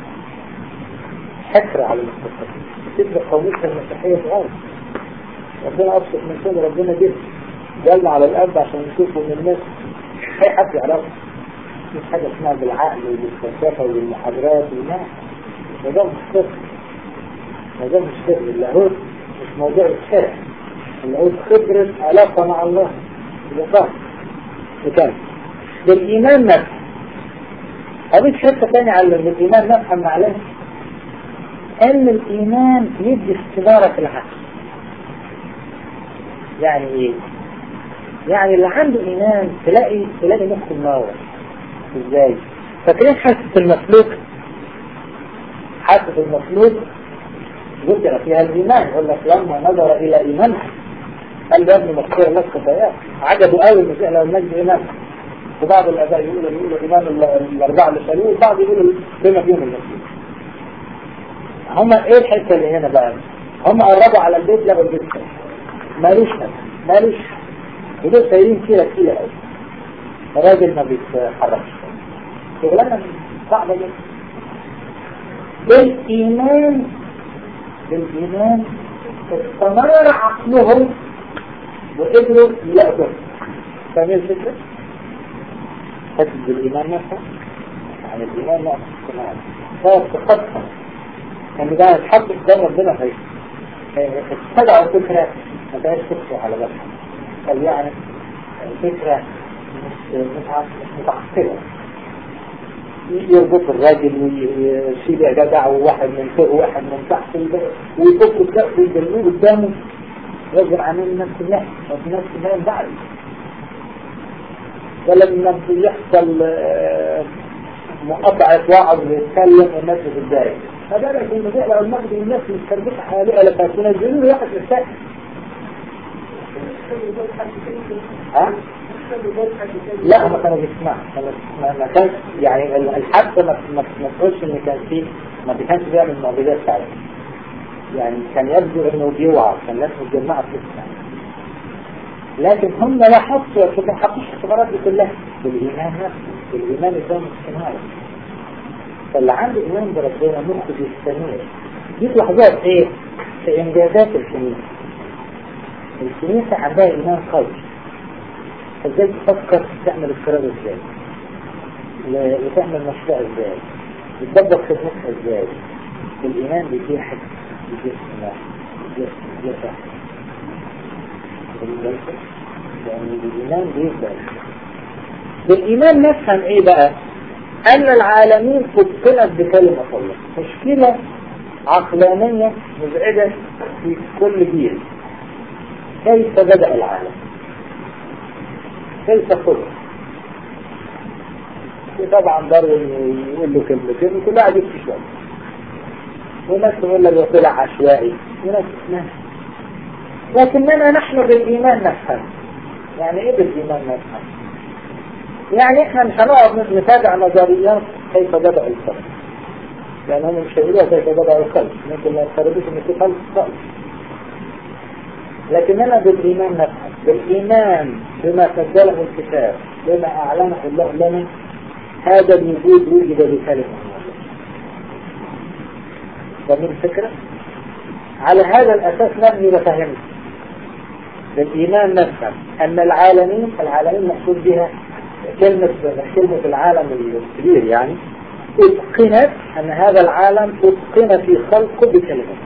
حكر على المثقفين فكره قوميه المسيحيه صغيره ربنا ابسط من كده ربنا جه جالنا على الارض عشان نشوفه من الناس اي حد يعرفه مش حاجه اسمها بالعقل وبالفلسفه وبالمحاضرات ولا ده مش فقه ده مش فقه اللاهوت مش موضوع الشرع اللاهوت خبرة علاقة مع الله يبقى فاهم بكام بالإيمان نفسه هذيك حتة تانية على الإيمان نفهم معلش أن الإيمان يدي استدارة في العقل يعني إيه؟ يعني اللي عنده إيمان تلاقي تلاقي مخه منور إزاي؟ فاكرين حاسة المخلوق حاسة المخلوق ذكر فيها الإيمان يقول لك لما نظر إلى إيمانها قال ده ابن مختار لك خطاياه عجبوا قوي المسيح لو المجد إيمانها وبعض الآباء يقولوا يقولوا إيمان الأربعة اللي شالوه والبعض يقولوا بما فيهم المسيح هم إيه الحتة اللي هنا بقى؟ هم قربوا على البيت لقوا البيت مالوش نفس مالوش ودول سايرين كيلة كيلة قوي الراجل ما بيتحركش شغلانة صعبة جدا بالإيمان بالإيمان استمر عقلهم وقدروا يلاقوا فاهمين الفكرة؟ حتى بالإيمان نفسه يعني الإيمان نفسه كمان هو تقدم كان ده يتحط قدام ربنا في استدعوا فكرة ما بقاش فكرة على بالها قال يعني فكرة مش مش متعقلة يربط الراجل ويشيل جدع وواحد من فوق وواحد من تحت ويفك الكأس ويجلوه قدامه يجب عن نفس الله وفي نفس الله بعد ولما يحصل مقاطعة وعظ ويتكلم والناس بتتضايق فبدأت المذيع لو المجد الناس مستربحة حواليها لما تنزلوا له ياخد الساعة ها؟ لا ما كانوا بيسمعوا ما كانش يعني الحد ما ما تقولش ان كان فيه ما كانش بيعمل معجزات فعلا يعني كان يبدو انه بيوعى كان الناس متجمعة تسمع لكن هم لا حطوا ما حطوش الخبرات دي كلها بالايمان نفسه بالايمان الدم الصناعي فاللي عنده ايمان بربنا مخه بيستمر دي لحظات ايه في انجازات الكنيسه الكنيسه عندها ايمان قوي ازاي تفكر تعمل القرار ازاي وتعمل مشروع ازاي وتطبق خدمتها ازاي الايمان بيجي حد بيجي سماح بيجي بيجي لأن الإيمان بيبدأ بالإيمان نفهم إيه بقى أن العالمين فتنت بكلمة الله مشكلة عقلانية مزعجة في كل جيل كيف بدأ العالم كيف خلق طبعا داروين يقول له كلمتين وكل واحد يكفي شوية وناس تقول لك طلع عشوائي وناس ناس لكننا نحن بالإيمان نفهم يعني ايه بالإيمان نفهم يعني احنا مش هنقعد نتابع نظريات كيف بدأ الخلق لأنهم مش هيقولوا كيف بدأ الخلق ممكن ما يفترضوش ان في خلق خالص لكننا بالإيمان نفهم بالإيمان بما سجله الكتاب بما أعلنه الله لنا هذا الوجود وجد بكلمة فمن الفكرة على هذا الأساس نبني وفهمنا بالإيمان نفهم أن العالمين العالمين مقصود بها كلمة كلمة العالم الكبير يعني اتقنت أن هذا العالم اتقن في خلقه بكلمة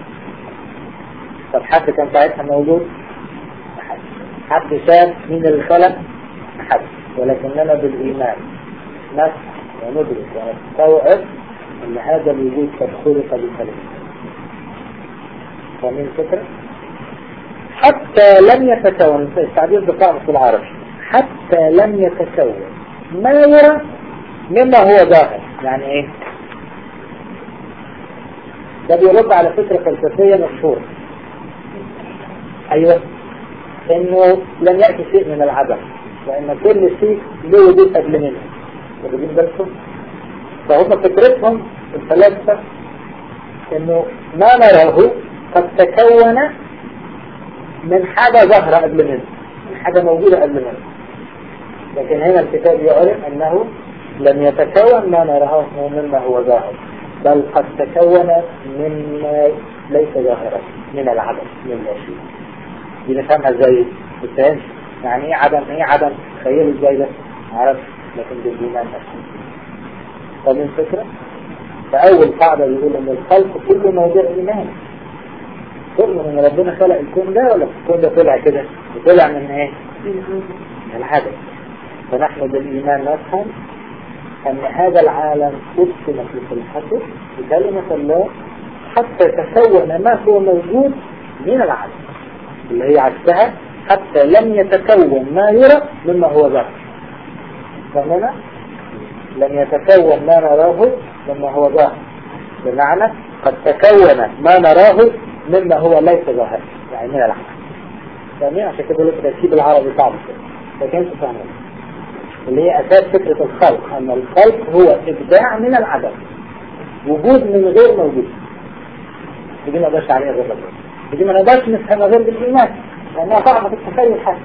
طب حد كان ساعتها موجود حد شاف مين اللي خلق حد ولكننا بالإيمان نفهم وندرك ونستوعب أن هذا الوجود قد خلق بكلمة فمن فكرة حتى لم يتكون التعبير بقاء في العربي حتى لم يتكون ما يرى مما هو ظاهر يعني ايه ده بيرد على فكرة فلسفية مشهورة ايوه انه لم يأتي شيء من العدم وان كل شيء له وجود قبل منه واخدين بالكم فهم فكرتهم الفلاسفة انه ما نراه قد تكون من حاجة ظاهرة قبل منه من حاجة موجودة قبل منه لكن هنا الكتاب يعلم أنه لم يتكون ما نراه مما هو ظاهر بل قد تكون مما ليس ظاهرا من العدم من لا شيء دي نفهمها ازاي بالتهمش يعني ايه عدم ايه عدم تخيلوا ازاي ده معرفش لكن بالإيمان نفسه طب الفكرة فأول قاعدة يقول ان الخلق كله موضوع إيمان تؤمن ان ربنا خلق الكون ده ولا الكون ده طلع كده وطلع من ايه من الحدث فنحن بالإيمان نفهم أن هذا العالم أسكن في خلقته بكلمة الله حتى تكون ما هو موجود من العالم اللي هي عكسها حتى لم يتكون ما يرى مما هو ظاهر فهنا لم يتكون ما نراه مما هو ظاهر بمعنى قد تكون ما نراه مما هو ليس ظاهر يعني من العالم فاهمين عشان كده لك التركيب العربي صعب كده لكن تفهمون اللي هي أساس فكرة الخلق أن الخلق هو إبداع من العدم وجود من غير موجود دي ما نقدرش عليها غير ربنا دي ما نقدرش نفهمها غير بالإيمان لأنها صعبة في التخيل حتى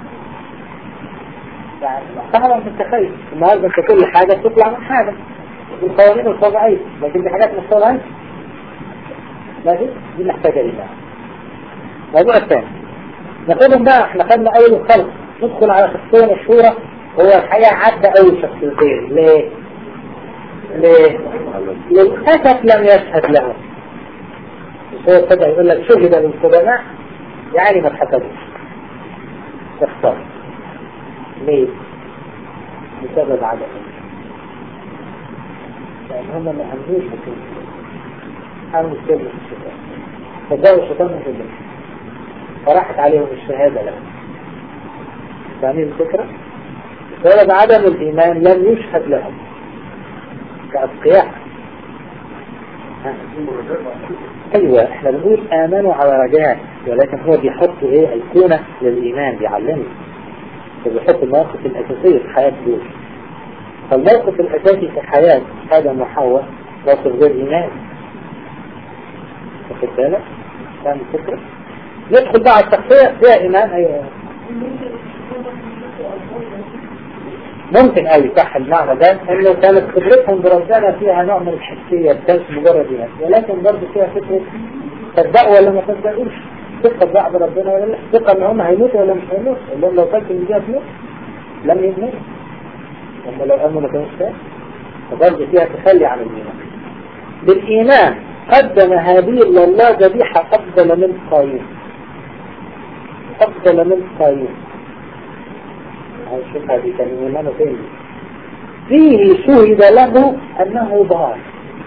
يعني صعبة في التخيل النهارده أنت كل حاجة تطلع من حاجة بالقوانين الطبيعية لكن دي حاجات مش طبيعية ماشي دي محتاجة إيمان الموضوع الثاني ناخدهم بقى احنا خدنا أول الخلق ندخل على شخصية مشهورة هو الحقيقة عدى أول شخصيتين ليه؟ ليه؟ للأسف لم يشهد له هو ابتدى يقول لك شهد للقدماء يعني ما اتحسبوش اختار ليه؟ بسبب عدم لأن هم ما عندوش حكم عملوا سر في الشيطان فجاءوا الشيطان من الجنة فراحت عليهم الشهادة لهم فاهمين الفكرة؟ بسبب عدم الإيمان لم يشهد لهم كأتقياء أيوة احنا بنقول آمنوا على رجاء ولكن هو بيحط ايه أيقونة للإيمان بيعلمنا فبيحط المواقف الأساسية في حياة دول فالموقف الأساسي في حياة آدم وحواء موقف غير إيمان واخد بالك؟ فاهم الفكرة؟ ندخل بقى على الشخصية فيها إيمان أيوه ممكن قوي صح المعنى ده انه كانت خبرتهم بربنا فيها نوع من الحسية بس مجرد ايمان ولكن برضه فيها فكرة صدقوا ولا ما صدقوش ثقة بقى بربنا ولا لا ثقة ان هم هيموتوا ولا مش هيموتوا اللي هم لو فاكر ان دي هتموت لم يموتوا هم لو امنوا ما كانوش فاهم فبرضه فيها تخلي عن الايمان بالايمان قدم هابيل لله ذبيحة افضل من قايين افضل من قايين هنشوف هذه كان ايمانه فين فيه شهد له انه ضار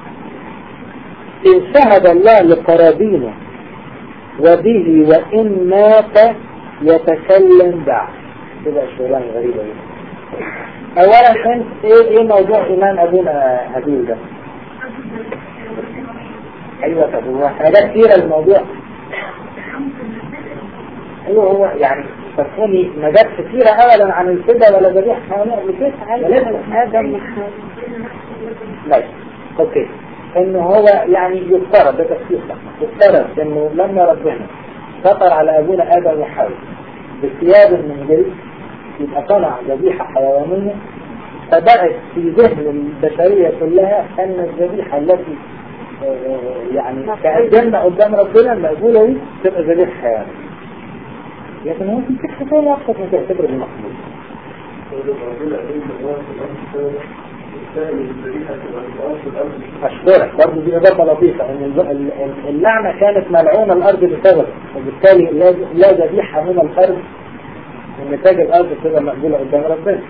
إن شهد الله لقرابينه وبه وإن مات يتكلم بعد كده شغلانة غريبة دي أولا انت ايه ايه موضوع إيمان أبونا هابيل ده؟ أيوة طب هو حاجات كتيرة الموضوع أيوة هو يعني تفهمي ما جاتش كتيرة أبدا عن الفدا ولا ذبيحة حيوانية قبل كده لازم آدم ماشي أوكي انه هو يعني يفترض ده تفسير يفترض انه لما ربنا فطر على ابونا ادم وحواء بثياب من جلد يبقى صنع ذبيحه حيوانيه فبقت في ذهن البشريه كلها ان الذبيحه التي يعني تقدمنا قدام ربنا المقبوله دي تبقى ذبيحه حيوانيه لكن هو في فكره ثانيه اكثر من تعتبر المقبول أشكرك برضه دي إضافة لطيفة إن اللعنة كانت ملعونة الأرض بسبب وبالتالي لا ذبيحة من الأرض ونتاج الأرض تبقى مقبولة قدام ربنا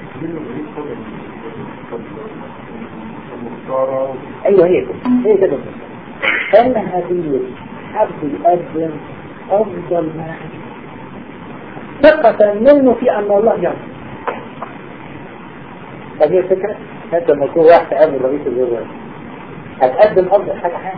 أيوه هي كده هي كده كان هابيل حب يقدم أفضل ما ثقة منه في أن الله يعلم هذه الفكرة انت لما تكون واحد تقابل رئيس الوزراء هتقدم افضل حاجة حاجة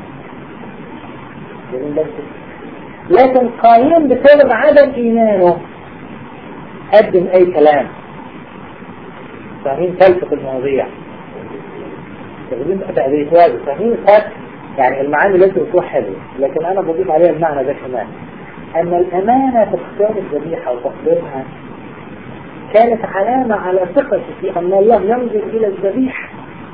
لكن قايم بسبب عدم ايمانه قدم اي كلام فاهمين فلسفة المواضيع تقديم تقديم واجب فاهمين فرق يعني المعاني اللي انت بتقول حلوه لكن انا بضيف عليها المعنى ده كمان ان الامانة في اختيار الذبيحة وتقديمها كانت علامة على ثقة في أن الله ينظر إلى الذبيحة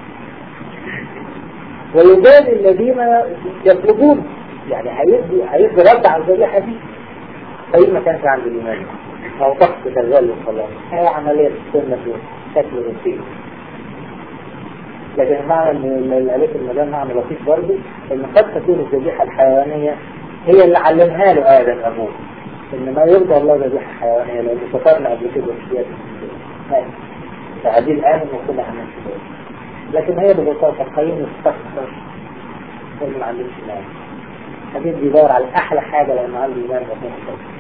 ويجازي الذين يطلبون يعني هيدي هيدي رد على الذبيحة دي أي ما كانش عند الإيمان أو طقس شغال وخلاص هي عملية السنة في شكل روتيني لكن المعنى اللي قالت المدام معنى لطيف برضه إن قد تكون الذبيحة الحيوانية هي اللي علمها له آدم أبوه ان ما يرضى الله ذبيحة حيوانية لان سافرنا قبل كده في سياسة فهذه الآن المفروض عن لكن هي ببساطة قيم يستكثر اللي ما عندوش إيمان حبيب بيدور على أحلى حاجة لأنه عنده إيمان ربنا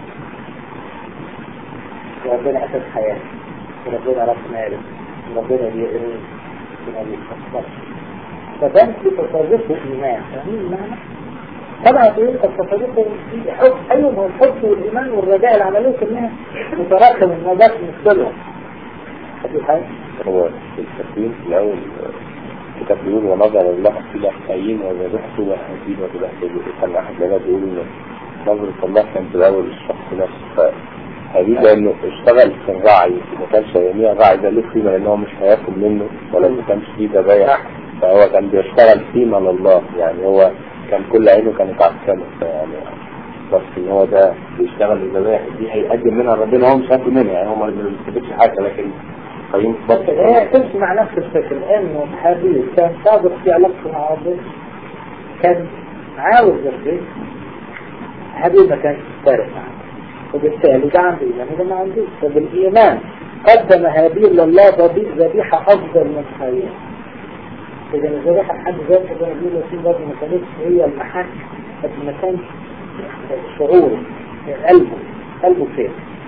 وربنا أساس حياته وربنا رب ماله وربنا بيقرن وما بيستكثرش فده في تصرفه إيمان فاهمين المعنى؟ طبعا تقول التصرف في حب ايوه هو الحب والايمان والرجاء العمليه كلها متراكمه ما بس مثلهم هو في التكوين في الاول كتاب بيقول ونظر الله الى قايين وذبحته وهابيل وذبحته كان احد لنا بيقول ان نظرة الله كان في الاول الشخص نفسه فهابيل لانه اشتغل في الرعي ما كانش يوميا الرعي ده له قيمه لان هو مش هياكل منه ولا ما كانش فيه ذبايح فهو كان بيشتغل قيمه لله يعني هو كان كل عينه كانت على السماء يعني بس ان هو ده بيشتغل الذبائح دي هيقدم منها ربنا هو مش هياكل منها يعني هو ما بيستفدش حاجه لكن قيم لكن هي تمشي مع نفس الفكر انه حبيب كان صادق في علاقته مع ربنا كان عاوز ربنا حبيب ما كانش فارق معاه وبالتالي ده عنده ايمان وده ما عندوش فبالايمان قدم هابيل لله ذبيحه افضل من قايين إذا الذبيحة بحد ذاتها زي ما بيقولوا في برضه ما كانتش هي المحك بس ما كانش شعور قلبه قلبه فين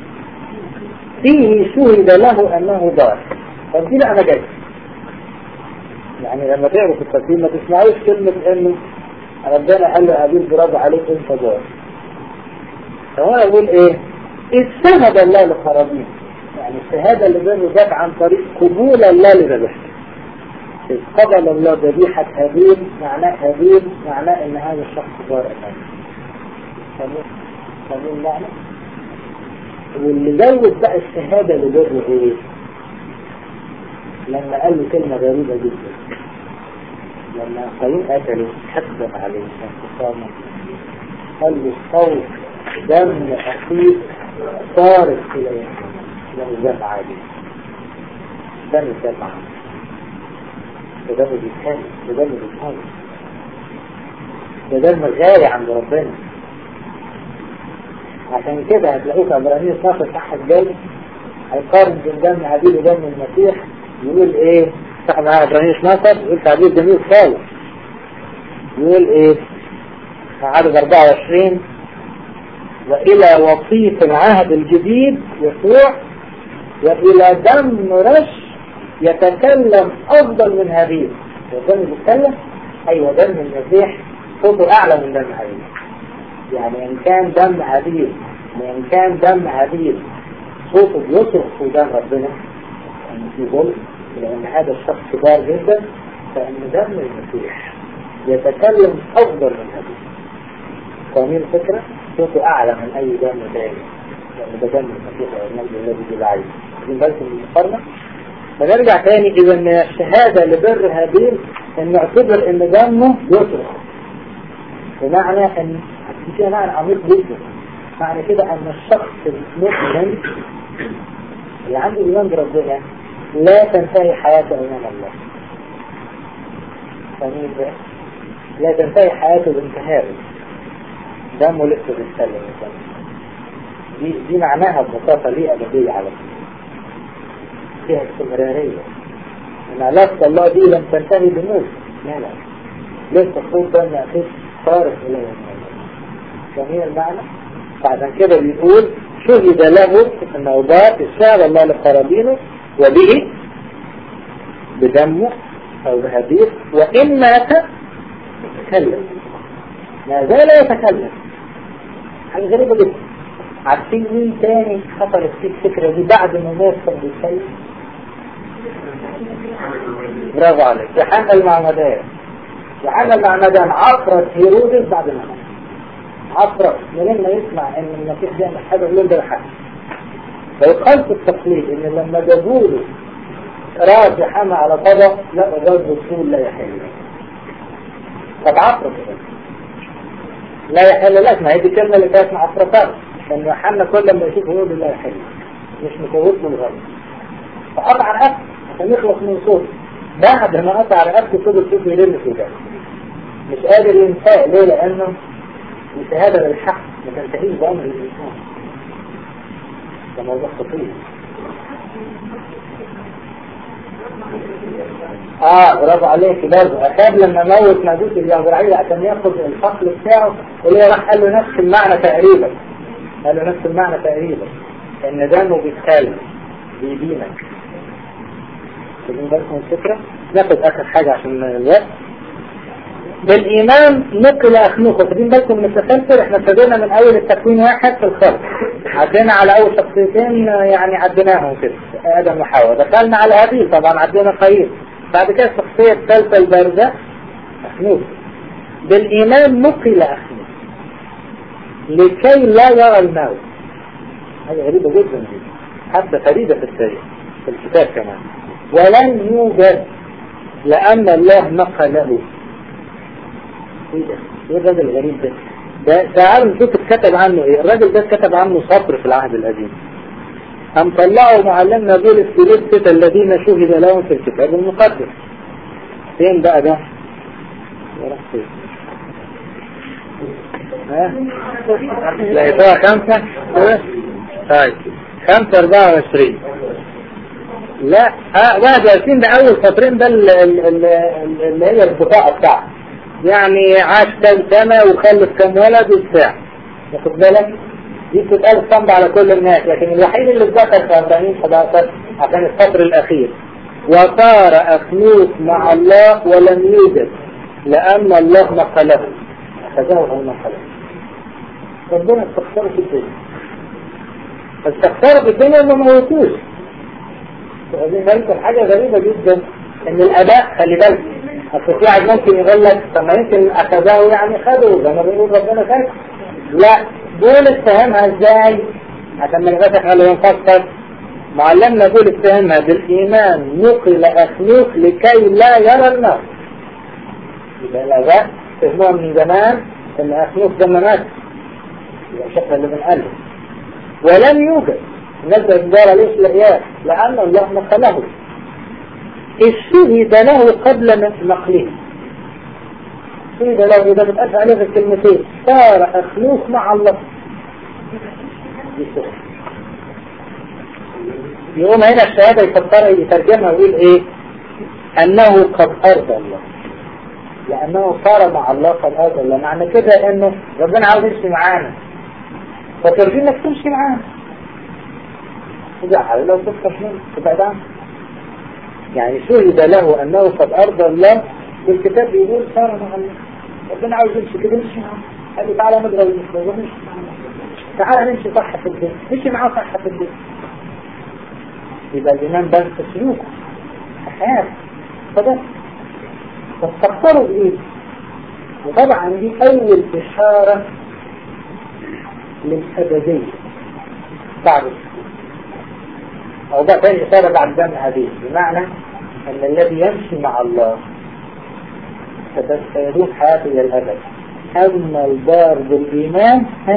فيه شهد له أنه ضار طب دي أنا جاي يعني لما تقروا في التفسير ما تسمعوش كلمة إنه ربنا قال له هابيل برافو عليك أنت ضار فهو يقول إيه؟ إذ شهد الله لخرابين يعني يعني الشهادة اللي بره جت عن طريق قبول الله لذبيحته إذ قبل الله ذبيحة هابيل معناه هابيل معناه ان هذا الشخص بار امامه فاهمين فاهمين المعنى واللي زود بقى الشهادة اللي بره ايه لما قال له كلمة غريبة جدا لما قايين قتلوا حقدا عليه انتصاما قال له صوت دم أخيك صارت إليه ده دم عادي دم دم عادي ده دم بيتهان ده دم بيتهان ده دم غالي عند ربنا عشان كده هتلاقوه في عبرانية 12 صح الجاي هيقارن بين دم هابيل ودم المسيح يقول ايه صح معاه عبرانية 12 يقول تعبير جميل خالص يقول ايه عدد 24 وإلى وصيف العهد الجديد يسوع وإلى دم رش يتكلم أفضل من هابيل الدم بيتكلم أيوة دم المسيح صوته أعلى من دم هابيل يعني إن كان دم هابيل وإن كان دم هابيل صوته بيصرخ في دم ربنا يعني في ظلم لأن هذا الشخص كبار جدا فإن دم المسيح يتكلم أفضل من هابيل فاهمين الفكرة؟ صوته أعلى من أي دم تاني لأن ده دم المسيح والنبي الذي بالعين واخدين بالكم من المقارنة؟ فنرجع تاني إذا إن الشهادة لبر هابيل إن نعتبر إن دمه يصرخ بمعنى إن فيها معنى عميق جدا معنى كده أن الشخص المؤمن اللي عنده إيمان بربنا لا تنتهي حياته أمام الله فاهمين ازاي؟ لا تنتهي حياته بانتهاء دمه لسه بيتكلم دي دي معناها ببساطة ليه أبدية على فكرة فيها استمرارية إن علاقة الله دي لم تنتهي بموت لا لا لسه صوت دم أخيك صارت إليه جميع المعنى فعشان كده بيقول شهد له انه ضاف الشعب الله لقرابينه وبه بدمه او بهديه وان مات يتكلم ما زال يتكلم حاجة غريبة جدا عارفين مين تاني حصلت فيه الفكرة دي بعد ما مات كان بيتكلم برافو عليك يوحنا المعمدان يوحنا المعمدان عصرت هيرودس بعد ما مات عصرت منين ما يسمع ان المسيح بيعمل حاجه يقول له ده حاجه فيقال في التقليد ان لما جابوا له راس يحمى على طبق لا الراس بالطول لا يحل طب عصرت لا يحل لك ما هي دي الكلمه اللي كانت معصرتها كان يوحنا كل ما يشوف يقول لا يحل مش مكوت من الغرب فقطع رقبته عشان يخلص من صوته بعد ما قطع رقبته فضل صوته يلم في ده مش قادر ينساه ليه لانه الشهادة للحق ما تنتهيش بأمر الإنسان ده موضوع خطير اه برافو عليك برضه اخاب لما موت مجوس اليهودية عشان ياخد الفصل بتاعه وليه راح قال له نفس المعنى تقريبا قال له نفس المعنى تقريبا ان دمه بيتكلم بيدينك خدين بالكم الفكرة ناخد اخر حاجة عشان الوقت بالإيمان نقل أخنوخ واخدين بالكم من التسلسل احنا ابتدينا من أول التكوين واحد في الخلق عدينا على أول شخصيتين يعني عديناهم كده آدم وحواء دخلنا على هابيل طبعا عدينا قايين بعد كده الشخصية الثالثة الباردة أخنوخ بالإيمان نقل أخنوخ لكي لا يرى الموت هذه غريبة جدا دي حتى فريدة في التاريخ في الكتاب كمان ولن يوجد لأن الله نقله ايه ده؟ ايه الراجل الغريب ده؟ ده تعالوا نشوف اتكتب عنه ايه؟ الراجل ده اتكتب عنه سطر في العهد القديم. أم طلعوا معلمنا بولس في لستة الذين شهد لهم في الكتاب المقدس. فين بقى ده؟ راح فين؟ ها؟ لقيتوها خمسة؟ طيب خمسة أربعة وعشرين لا اه 21 ده أول سطرين ده اللي هي البطاقة بتاعته يعني عاش كام سنة وخلف كام ولد وبتاع واخد بالك دي بتتقال صمد على كل الناس لكن الوحيد اللي اتذكر في 40 11 عشان السطر الأخير وصار أخنوس مع الله ولم يوجد لأن الله نقله أخذه أو نقله ربنا استخسره في الدنيا استخسره في الدنيا وما موتوش واخدين بالكم حاجة غريبة جدا ان الاباء خلي بالك اصل في واحد ممكن يقول لك طب ما يمكن اخذه يعني خده زي ما بيقول ربنا خد لا دول اتهمها ازاي عشان ما نبقاش احنا اللي بنفكر معلمنا دول اتهمها بالايمان نقل اخلوق لكي لا يرى النار يبقى الاباء فهموها من زمان ان اخلوق ده ما مات يبقى شكل اللي بنقله ولم يوجد نزل الدار ليش لقياه لأن الله نقله الشهد له قبل نقله شهد له إذا بتقف عليه في الكلمتين صار أخلوق مع الله يقوم هنا الشهادة يفكر يترجمها ويقول ايه انه قد ارضى الله لانه صار مع الله قد ارضى الله معنى كده انه ربنا عاوز يمشي معانا فترجي انك تمشي معانا تزعل لو تفتح منه تبعد عنه يعني شهد له انه قد ارضى الله والكتاب بيقول صار مع الله ربنا عاوز يمشي كده مشي معاه قال له تعالى نضرب المسلمين ونمشي معاه تعالى نمشي صح في الدين مشي معاه صح في الدين يبقى الإيمان بس سلوكه حياته فده فاستغفروا بإيه وطبعا دي أول إشارة للأبدية بعد أو بقى تاني إشارة بعد دم هذه بمعنى أن الذي يمشي مع الله سيدوم حياته إلى الأبد أما البار بالإيمان ها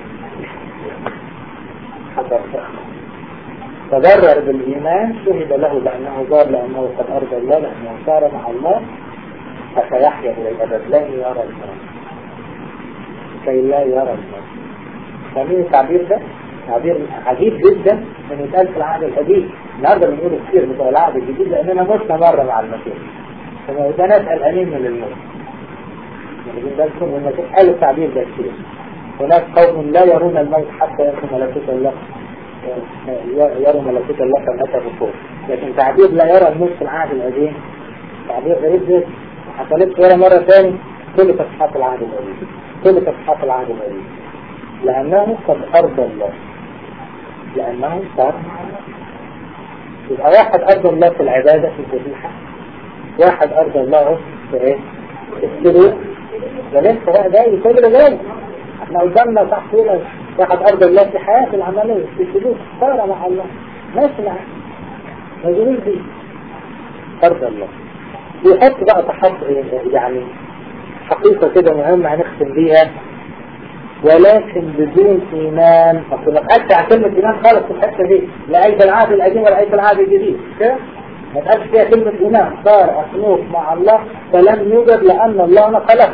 حضر تضرر بالإيمان شهد له بأنه ضار لأنه قد أرضى الله لأنه صار مع الله فسيحيا إلى الأبد لن يرى الموت كي لا يرى الموت فمين التعبير ده؟ تعبير عجيب جدا من يتقال في العهد القديم النهارده بنقول كتير بتوع العهد الجديد لأننا متنا مرة مع المسيح فما ده نسأل أمين من الموت واخدين بالكم لما تسألوا التعبير ده كتير هناك قوم لا يرون الموت حتى يكون ملكوت الله يرى ملكوت الله كما بفوق لكن تعبير لا يرى الموت في العهد القديم تعبير غريب جدا حصلت ولا مرة ثاني كل تصحيحات العهد القديم كل تصحيحات العهد القديم لأنه قد أرضى الله لأنه صار يبقى واحد أرضى الله في العبادة في الذبيحة واحد أرضى الله في إيه؟ في السلوك ده لسه بقى ده كل ده جاي احنا قدامنا تحصيل واحد أرض الله في حياة العملية في سلوك صار مع الله ماشي معاه مشغول بيه أرض الله يحط بقى تحط يعني حقيقة كده مهمة هنختم بيها ولكن بدون إيمان أصل ما تقالش عن كلمة إيمان خالص في الحتة دي لا أي في العهد القديم ولا أي في العهد الجديد كده ما تقالش فيها كلمة إيمان صار أصنوف مع الله فلم يوجد لأن الله نقله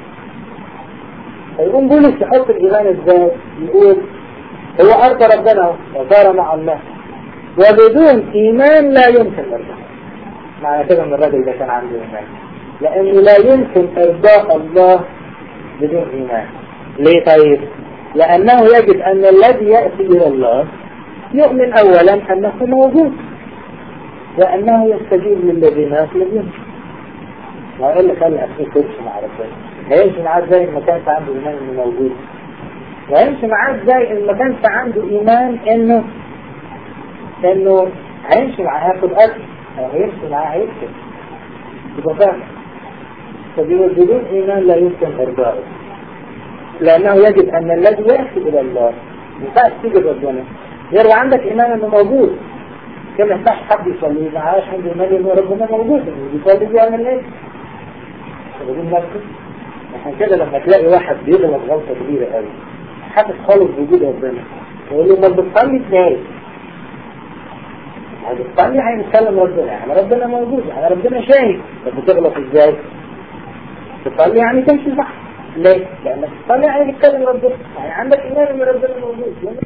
فيقوم بولس يحط الإيمان إزاي يقول هو أرضى ربنا وصار مع الله وبدون إيمان لا يمكن إرضاء معنى كده ان الراجل ده كان عنده إيمان لأنه لا يمكن إرضاء الله بدون إيمان ليه طيب لأنه يجب أن الذي يأتي إلى الله يؤمن أولا أنه موجود وأنه يستجيب للذين يطلبون وقال لك قال أخي كرش مع ربنا هيمشي معاه ازاي ما كانش عنده إيمان إنه موجود وهيمشي معاه ازاي إن ما كانش عنده إيمان إنه إنه هيمشي معاه هياخد أكل أو هيمشي معاه هيكتب يبقى فاهم فبيقول بدون إيمان لا يمكن إرضائه لأنه يجب أن الذي يأتي إلى الله ما ينفعش تيجي ربنا غير وعندك إيمان إنه موجود كما ينفعش حد يصلي معاش عنده إيمان إنه ربنا موجود بيصلي بيعمل إيه؟ بدون نفسه عشان كده لما تلاقي واحد بيغلط غلطة كبيرة قوي حاسس خالص بوجود ربنا يقول له ما بتصلي ازاي؟ يعني بتصلي يعني بتكلم ربنا يعني ربنا موجود يعني ربنا شايف طب بتغلط ازاي؟ تصلي يعني تمشي صح ليه؟ لأنك تصلي يعني بتكلم ربنا يعني عندك إيمان إن ربنا موجود